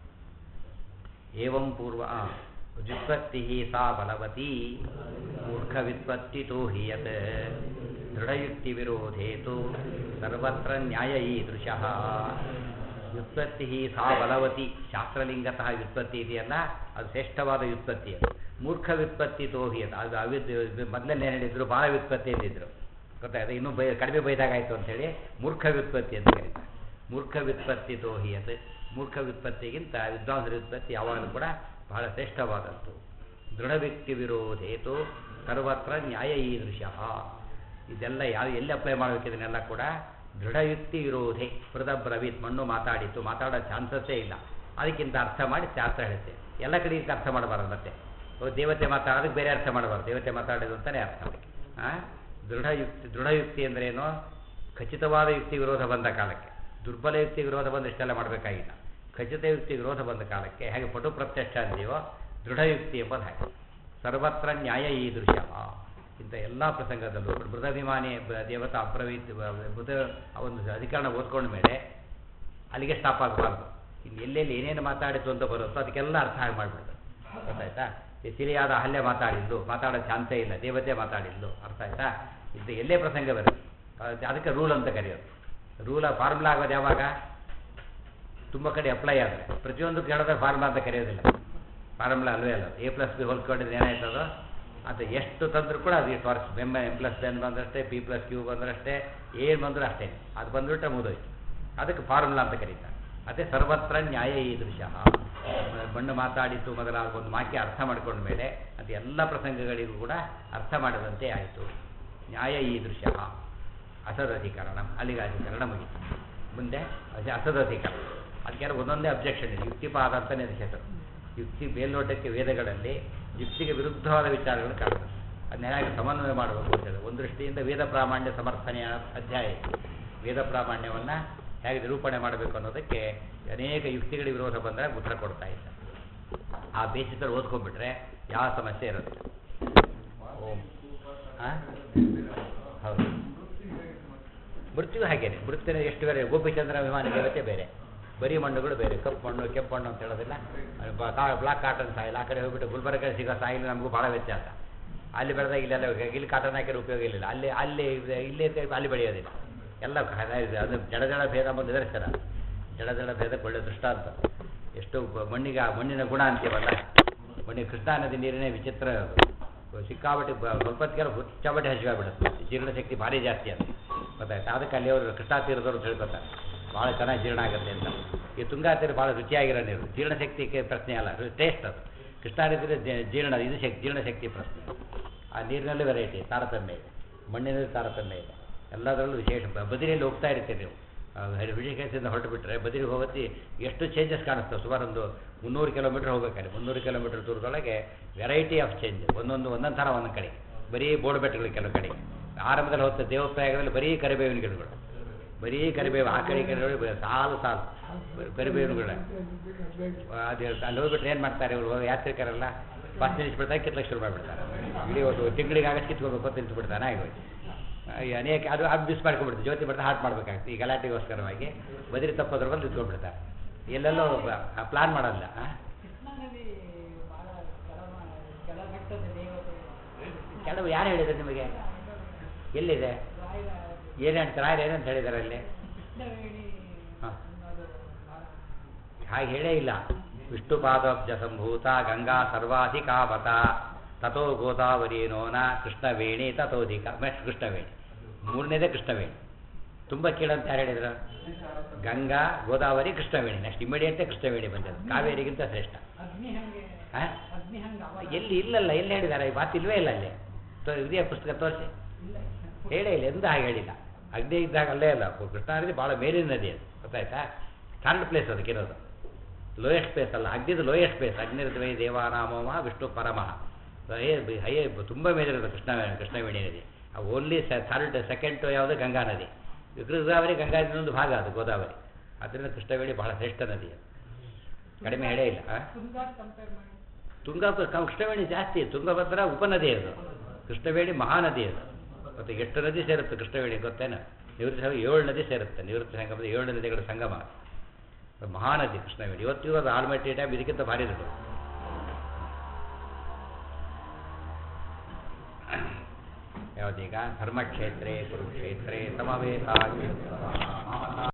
ಏವಂ ಪೂರ್ವ ಆ, ವ್ಯುತ್ಪತ್ತಿ ಸಾ ಬಲವತಿ ಮೂರ್ಖ ವ್ಯುತ್ಪತ್ತಿತೋ ಹಿ ಯತ್ ದೃಢಯುಕ್ತಿ ವಿರೋಧೇತು ಸರ್ವತ್ರ ನ್ಯಾಯ ಈದೃಶಃ ವ್ಯುತ್ಪತ್ತಿ ಸಾ ಬಲವತಿ ಶಾಸ್ತ್ರಲಿಂಗತಃ ವ್ಯುತ್ಪತ್ತಿ ಇದೆಯಲ್ಲ ಅದು ಶ್ರೇಷ್ಠವಾದ ವ್ಯುತ್ಪತ್ತಿ ಅದು ಮೂರ್ಖ ವ್ಯುತ್ಪತ್ತಿ ತೋಹಿ ಅದು ಅದು ಅವಿದ್ ಮೊದಲನೇ ಹೇಳಿದ್ರು ಭಾಳ ವ್ಯುತ್ಪತ್ತಿ ಅಂದಿದ್ರು ಗೊತ್ತಾಯ್ತು ಇನ್ನೂ ಬೈ ಕಡಿಮೆ ಬೈದಾಗಾಯ್ತು ಅಂತೇಳಿ ಮೂರ್ಖ ವ್ಯುತ್ಪತ್ತಿ ಅಂತ ಕರೀತಾರೆ ಮೂರ್ಖ ವ್ಯುತ್ಪತ್ತಿ ತೋಹಿ ಅದು ಮೂರ್ಖ ವ್ಯುತ್ಪತ್ತಿಗಿಂತ ವಿದ್ವಾಂಸರ ವ್ಯುತ್ಪತ್ತಿ ಯಾವಾಗಲೂ ಕೂಡ ಬಹಳ ಶ್ರೇಷ್ಠವಾದದ್ದು ದೃಢ ವ್ಯಕ್ತಿ ವಿರೋಧೇತು ಸರ್ವತ್ರ ನ್ಯಾಯ ಈದೃಶ ಇದೆಲ್ಲ ಯಾವ ಎಲ್ಲಿ ಅಪ್ಲೈ ಮಾಡಬೇಕು ಇದನ್ನೆಲ್ಲ ಕೂಡ ದೃಢಯುಕ್ತಿ ವಿರೋಧೆ ಮೃದ ಬ್ರವೀತ್ ಮಣ್ಣು ಮಾತಾಡಿತ್ತು ಮಾತಾಡೋ ಚಾನ್ಸಸ್ಸೇ ಇಲ್ಲ ಅದಕ್ಕಿಂತ ಅರ್ಥ ಮಾಡಿ ಶಾಸ್ತ್ರ ಹೇಳುತ್ತೆ ಎಲ್ಲ ಕಡೆ ಇದಕ್ಕೆ ಅರ್ಥ ಮಾಡಬಾರ್ದು ಮತ್ತೆ ಓ, ದೇವತೆ ಮಾತಾಡೋದಕ್ಕೆ ಬೇರೆ ಅರ್ಥ ಮಾಡಬಾರ್ದು ದೇವತೆ ಮಾತಾಡೋದು ಅಂತಲೇ ಅರ್ಥ ಅದಕ್ಕೆ ಆ? ದೃಢಯುಕ್ತಿ ದೃಢಯುಕ್ತಿ ಅಂದ್ರೇನು ಖಚಿತವಾದ ಯುಕ್ತಿ ವಿರೋಧ ಬಂದ ಕಾಲಕ್ಕೆ ದುರ್ಬಲ ಯುಕ್ತಿ ವಿರೋಧ ಬಂದು ಇಷ್ಟೆಲ್ಲ ಮಾಡಬೇಕಾಗಿಲ್ಲ ಖಚಿತ ಯುಕ್ತಿ ವಿರೋಧ ಬಂದ ಕಾಲಕ್ಕೆ ಹೇಗೆ ಪಟು ಪ್ರತ್ಯಕ್ಷ ಅಂತೀವೋ ದೃಢಯುಕ್ತಿ ಎಂಬುದು ಹಾಗೆ ಸರ್ವತ್ರ ನ್ಯಾಯ ಈ ದೃಶ್ಯ ಇಂಥ ಎಲ್ಲ ಪ್ರಸಂಗದಲ್ಲೂ ಮೃದಾಭಿಮಾನಿ ಬ- ದೇವತಾ ಅಪ್ರವೀತ್ ಮೃದ ಆ ಒಂದು ಅಧಿಕರಣ ಓದ್ಕೊಂಡ ಮೇಲೆ ಅಲ್ಲಿಗೆ ಸ್ಟಾಪ್ ಆಗಬಾರ್ದು ಇನ್ನು ಎಲ್ಲೆಲ್ಲಿ ಏನೇನು ಮಾತಾಡಿತು ಅಂತ ಬರುತ್ತೋ ಅದಕ್ಕೆಲ್ಲ ಅರ್ಥ ಆಗಿ ಮಾಡಿಬಿಡ್ತು ಗೊತ್ತಾಯ್ತಾ ಈ ಸಿರಿಯಾದ ಅಹಲ್ಯ ಮಾತಾಡಿದ್ದು ಮಾತಾಡೋ ಚಾನ್ಸೇ ಇಲ್ಲ ದೇವತೆ ಮಾತಾಡಿದ್ದು ಅರ್ಥ ಆಯ್ತಾ ಇದು ಎಲ್ಲೇ ಪ್ರಸಂಗ ಬರುತ್ತೆ ಅದು- ಅದಕ್ಕೆ ರೂಲ್ ಅಂತ ಕರೆಯೋದು ರೂಲ ಫಾರ್ಮುಲಾ ಆಗೋದು ಯಾವಾಗ ತುಂಬ ಕಡೆ ಅಪ್ಲೈ ಆದರೆ ಪ್ರತಿಯೊಂದಕ್ಕೆ ಹೇಳಿದ್ರೆ ಫಾರ್ಮುಲಾ ಅಂತ ಕರೆಯೋದಿಲ್ಲ ಫಾರ್ಮುಲಾ ಅಲ್ವೇ ಅಲ್ಲ ಎ ಪ್ಲಸ್ ಬಿ ಹೋಲ್ಕೊಂಡಿದ್ರೆ ಏನಾಯ್ತದೋ ಅದು ಎಷ್ಟು ತಂದರೂ ಕೂಡ ಅದು ಇಷ್ಟು ವರ್ಷ ಎಮ್ ಎಮ್ ಪ್ಲಸ್ ಎನ್ ಬಂದಷ್ಟೇ ಪಿ ಪ್ಲಸ್ ಕ್ಯೂ ಬಂದರಷ್ಟೇ ಏನು ಬಂದರೂ ಅಷ್ಟೇ ಅದು ಬಂದುಬಿಟ್ರೆ ಮುಗಿದೋಯ್ತು ಅದಕ್ಕೆ ಫಾರ್ಮುಲಾ ಅಂತ ಕರೀತಾರೆ ಅದೇ ಸರ್ವತ್ರ ನ್ಯಾಯ ಈ ದೃಶ್ಯ ಮಣ್ಣು ಮಾತಾಡಿತು ಮೊದಲಾದ ಒಂದು ವಾಕ್ಯ ಅರ್ಥ ಮಾಡ್ಕೊಂಡ ಮೇಲೆ ಅದು ಎಲ್ಲ ಪ್ರಸಂಗಗಳಿಗೂ ಕೂಡ ಅರ್ಥ ಮಾಡಿದಂತೆ ಆಯಿತು ನ್ಯಾಯ ಈ ದೃಶ್ಯ ಅಸದಧಿಕರಣ ಅಲ್ಲಿಗೆ ಅಧಿಕರಣ ಮುಗಿತು ಮುಂದೆ ಅದೇ ಅಸದಧಿಕರಣ ಅದಕ್ಕೆಲ್ಲ ಒಂದೊಂದೇ ಅಬ್ಜೆಕ್ಷನ್ ಇದೆ ಯುಕ್ತಿಪಾದ ಅಂತಲೇ ಅದಕ್ಕೆ ಹೆಸರು ಯುಕ್ತಿ ಮೇಲ್ನೋಟಕ್ಕೆ ವೇದಗಳಲ್ಲಿ ಯುಕ್ತಿಗೆ ವಿರುದ್ಧವಾದ ವಿಚಾರಗಳು ಕಾಣುತ್ತೆ ಅದನ್ನ ಹೇಗೆ ಸಮನ್ವಯ ಮಾಡಬೇಕು ಅಂತೇಳಿ ಒಂದು ದೃಷ್ಟಿಯಿಂದ ವೇದ ಪ್ರಾಮಾಣ್ಯ ಸಮರ್ಥನೆಯ ಅಧ್ಯಾಯ ಇದೆ. ವೇದ ಪ್ರಾಮಾಣ್ಯವನ್ನು ಹೇಗೆ ನಿರೂಪಣೆ ಮಾಡಬೇಕು ಅನ್ನೋದಕ್ಕೆ ಅನೇಕ ಯುಕ್ತಿಗಳಿಗೆ ವಿರೋಧ ಬಂದರೆ ಉತ್ತರ ಕೊಡ್ತಾ ಇದ್ದಾರೆ ಆ ಬೇಸಿಸಲ್ಲಿ ಓದ್ಕೊಂಡ್ಬಿಟ್ರೆ ಯಾವ ಸಮಸ್ಯೆ ಇರೋದಿಲ್ಲ ಓಂ ಹಾಂ ಹೌದು ಮೃತ್ಯು ಹಾಗೇನೆ ಮೃತ್ಯುನ ಎಷ್ಟು ಬೇರೆ ಗೋಪಿಚಂದ್ರ ವಿಮಾನ ದೇವತೆ ಬೇರೆ ಬರೀ ಮಣ್ಣುಗಳು ಬೇರೆ ಕಪ್ಪು ಮಣ್ಣು ಕೆಂಪು ಮಣ್ಣು ಅಂತ ಹೇಳೋದಿಲ್ಲ ಅದು ಬ- ಕಾ ಬ್ಲಾಕ್ ಕಾಟನ್ ಸಾಯಿಲ್ ಆ ಕಡೆ ಹೋಗ್ಬಿಟ್ಟು ಗುಲ್ಬರ್ಗ ಸಿಗೋ ಸಾಯಿಲ್ ನಮಗೂ ಭಾಳ ವ್ಯತ್ಯಾಸ ಅಲ್ಲಿ ಬೆಳೆದಾಗ ಇಲ್ಲೆಲ್ಲ ಇಲ್ಲಿ ಕಾಟನ್ ಹಾಕಿರೋ ಉಪಯೋಗ ಇಲ್ಲ ಅಲ್ಲಿ ಅಲ್ಲಿ ಇದೆ- ಇಲ್ಲಿ ಇದೆ, ಅಲ್ಲಿ ಬೆಳೆಯೋದಿಲ್ಲ ಎಲ್ಲ ಕ- ಇದು ಅದು ಜಡ ಜಡ ಭೇದ ಬಂದು ನಿದರ್ಶನ ಜಡ ಜಡ ಭೇದ ಒಳ್ಳೆ ದೃಷ್ಟಾಂತ ಎಷ್ಟು ಬ- ಮಣ್ಣಿಗೆ ಆ ಮಣ್ಣಿನ ಗುಣ ಅಂತೀವಲ್ಲ ಮಣ್ಣಿಗೆ ಕೃಷ್ಣಾ ನದಿ ನೀರಿನೇ ವಿಚಿತ್ರ ಅದು ಸಿಕ್ಕಾಬಟ್ಟೆ ಬ- ಸ್ವಲ್ಪ ಹೊತ್ತಿಗೆಲ್ಲ ಹುಚ್ಚಾಬಟ್ಟೆ ಹಸಿವಾಗ್ಬಿಡುತ್ತೆ ಜೀರ್ಣಶಕ್ತಿ ಭಾರಿ ಜಾಸ್ತಿ ಅಂತ ಗೊತ್ತಾಯ್ತು ಅದಕ್ಕೆ ಅಲ್ಲಿ ಅವರು ಕೃಷ್ಣಾ ತೀರದವರು ತಿಳ್ಕೊತಾರೆ ಭಾಳ ಚೆನ್ನಾಗಿ ಜೀರ್ಣ ಆಗುತ್ತೆ ಅಂತ ಈ ತುಂಗಾ ತೀರ ಭಾಳ ರುಚಿಯಾಗಿರೋ ನೀರು ಜೀರ್ಣಶಕ್ತಿಗೆ ಪ್ರಶ್ನೆ ಅಲ್ಲ ಟೇಸ್ಟ್ ಅದು ಕೃಷ್ಣಾ ನದಿ ಜೀ- ಜೀರ್ಣ ಇದು ಶಕ್ತಿ ಜೀರ್ಣಶಕ್ತಿ ಪ್ರಶ್ನೆ ಆ ನೀರಿನಲ್ಲಿ ವೆರೈಟಿ ತಾರತಮ್ಯ ಇದೆ ಮಣ್ಣಿನಲ್ಲಿ ತಾರತಮ್ಯ ಇದೆ ಎಲ್ಲದರಲ್ಲೂ ವಿಶೇಷ ಬ- ಬದಿರಿಯಲ್ಲಿ ಹೋಗ್ತಾ ಇರ್ತೀರಿ ನೀವು ಆ, ಋಷಿಕೇಶದಿಂದ ಹೊರಟು ಬಿಟ್ಟರೆ ಬದಿರಿಗೆ ಹೋಗತ್ತಿ ಎಷ್ಟು ಚೇಂಜಸ್ ಕಾಣಿಸ್ತವೆ ಸುಮಾರು ಒಂದು ಮುನ್ನೂರು ಕಿಲೋಮೀಟ್ರ್ ಹೋಗ್ಬೇಕಾದ್ರೆ ಮುನ್ನೂರು ಕಿಲೋಮೀಟ್ರ್ ದೂರದೊಳಗೆ ವೆರೈಟಿ ಆಫ್ ಚೇಂಜ್ ಒಂದೊಂದು ಒಂದೊಂದು ಥರ ಒಂದೊಂದು ಕಡೆ ಬರೀ ಬೋರ್ಡ್ ಬೆಟ್ಟಗಳು ಕೆಲವು ಕಡೆ ಆರಂಭದಲ್ಲಿ ಹೊತ್ತ ದೇವಪ್ರಾಯಗಳಲ್ಲಿ ಬರೀ ಕರಿಬೇವಿನ ಗಿಡಗಳು ಬರೀ ಕರಿಬೇವು ಆ ಕಡೆ ಈ ಕಡೆ ನೋಡಿ ಬರೀ ಸಾಲು ಸಾಲು ಬರೀ ಕರಿಬೇವಿನ ಗಿಡ ಅದು ಅಲ್ಲಿ ಹೋಗ್ಬಿಟ್ರೆ ಏನು ಮಾಡ್ತಾರೆ ಇವರು ಯಾತ್ರಿಕರೆಲ್ಲ ಬಸ್ ನಿಲ್ಲಿಸ್ಬಿಡ್ತಾರೆ ಕಿತ್ಲಕ್ಕೆ ಶುರು ಮಾಡಿಬಿಡ್ತಾರೆ ಇಡೀ ಒಂದು ತಿಂಗಳಿಗೆ ಆಗಷ್ಟು ಕಿತ್ಕೋಬೇಕು ಅಂತ ನಿಲ್ಸ್ಬಿಡ್ತಾನೆ ಆಗೋಯ್ತು ಈ ಅನೇಕ ಅದು ಅದು ಮಿಸ್ ಮಾಡ್ಕೊಂಡ್ಬಿಡ್ತು ಜ್ಯೋತಿ ಬರ್ತಾ ಹಾಟ್ ಮಾಡ್ಬೇಕಾಗ್ತದೆ ಈ ಗಲಾಟೆಗೋಸ್ಕರವಾಗಿ ಬದಿರಿ ತಪ್ಪೋದ್ರ ಬಂದು ನಿಂತ್ಕೊಂಡ್ಬಿಡ್ತಾರೆ ಎಲ್ಲೆಲ್ಲೋ ಪ್ಲಾನ್ ಮಾಡೋಲ್ಲ ಆ? ಕೃಷ್ಣನಲ್ಲಿ ಬಹಳ ಕೆಳಮ ಕೆಳಮಟ್ಟದ ದೇವತೆ ಕೆಲವು ಯಾರು ಹೇಳಿದ್ರು ನಿಮಗೆ ಎಲ್ಲಿದೆ ರಾಯರ ಏನು ಹೇಳ್ತಾರೆ ರಾಯರು ಏನಂತ ಹೇಳಿದ್ದಾರೆ ಅಲ್ಲಿ ಕೃಷ್ಣವೇಣಿ ಹಾ. ಅನ್ನೋದು ಬಹಳ ಹಾಗೆ ಹೇಳೇ ಇಲ್ಲ ವಿಷ್ಣುಪಾದಬ್ಜ ಸಂಭೂತ ಗಂಗಾ ಸರ್ವಾಧಿಕಾವತ ತಥೋ ಗೋದಾವರಿ ನೋನ ಕೃಷ್ಣವೇಣಿ ತಥೋಧಿಕ ನೆಕ್ಸ್ಟ್ ಕೃಷ್ಣವೇಣಿ ಮೂರನೇದೇ ಕೃಷ್ಣವೇಣಿ ತುಂಬ ಕೀಳಂತ ಯಾರು ಹೇಳಿದ್ರು ಗಂಗಾ ಗೋದಾವರಿ ಕೃಷ್ಣವೇಣಿ ನೆಕ್ಸ್ಟ್ ಇಮಿಡಿಯೇಟೇ ಕೃಷ್ಣವೇಣಿ ಬಂದಿದ್ದು ಕಾವೇರಿಗಿಂತ ಶ್ರೇಷ್ಠ ಅಗ್ನಿ ಹಂಗೆ ಹಾ? ಅಗ್ನಿ ಹಂಗೆ ಅವ ಎಲ್ಲಿ ಇಲ್ಲಲ್ಲ ಎಲ್ಲಿ ಹೇಳಿದ್ದಾರೆ ಈ ಮಾತು ಇಲ್ವೇ ಇಲ್ಲ ಅಲ್ಲಿ ತೋ ಇದೆಯಾ ಪುಸ್ತಕ ತೋರಿಸಿ ಇಲ್ಲ ಹೇಳೇ ಇಲ್ಲ ಎಂದೂ ಹಾಗೆ ಹೇಳಿಲ್ಲ ಅಗ್ನಿ ಇದ್ದಾಗ ಅಲ್ಲೇ ಅಲ್ಲ ಕೃಷ್ಣಾ ನದಿ ಭಾಳ ಮೇಲಿನ ನದಿ ಅದು ಗೊತ್ತಾಯ್ತಾ ಥರ್ಡ್ ಪ್ಲೇಸ್ ಅದಕ್ಕಿರೋದು ಲೋಯೆಸ್ಟ್ ಪ್ಲೇಸ್ ಅಲ್ಲ ಅಗ್ನಿದು ಲೋಯೆಸ್ಟ್ ಪ್ಲೇಸ್ ಅಗ್ನಿರ್ದ್ವೈ ದೇವಾನಾಮೋಮ ವಿಷ್ಣು ಪರಮಃ ಹೈ ಹೈ ತುಂಬ ಮೇಲಿರೋದು ಕೃಷ್ಣ ಕೃಷ್ಣವೇಣಿ ನದಿ ಓನ್ಲಿ ಥರ್ಡ್ ಸೆಕೆಂಡ್ ಯಾವುದು ಗಂಗಾ ನದಿ ಗೋದಾವರಿ ಗಂಗಾ ನದಿ ಒಂದು ಭಾಗ ಅದು ಗೋದಾವರಿ ಅದರಿಂದ ಕೃಷ್ಣವೇಣಿ ಬಹಳ ಶ್ರೇಷ್ಠ ನದಿ ಅದು ಕಡಿಮೆ ಹೇಳೇ ಇಲ್ಲ ಆ? ತುಂಗಾ ಕಂಪೇರ್ ಮಾಡಿ ತುಂಗಾ ಕೃಷ್ಣವೇಣಿ ಜಾಸ್ತಿ ತುಂಗಭದ್ರಾ ಉಪನದಿ ಅದು ಕೃಷ್ಣವೇಣಿ ಮಹಾನದಿ ಅದು ಮತ್ತು ಎಷ್ಟು ನದಿ ಸೇರುತ್ತೆ ಕೃಷ್ಣವೇಣಿ ಗೊತ್ತೇನು ನಿವೃತ್ತಿ ಸಂಗಮ ಏಳು ನದಿ ಸೇರುತ್ತೆ ನಿವೃತ್ತಿ ಸಂಗಮದ ಏಳು ನದಿಗಳ ಸಂಗಮ ಮಹಾನದಿ ಕೃಷ್ಣವೇಣಿ ಇವತ್ತಿಗೂ ಅದು ಆಲ್ಮಟ್ಟಿ ಡ್ಯಾಮ್ ಇದಕ್ಕಿಂತ ಭಾರಿ ದೊಡ್ಡದು ಯಾವುದೀಗ ಧರ್ಮಕ್ಷೇತ್ರೇ ಕುರುಕ್ಷೇತ್ರೇ ಸಮವೇತ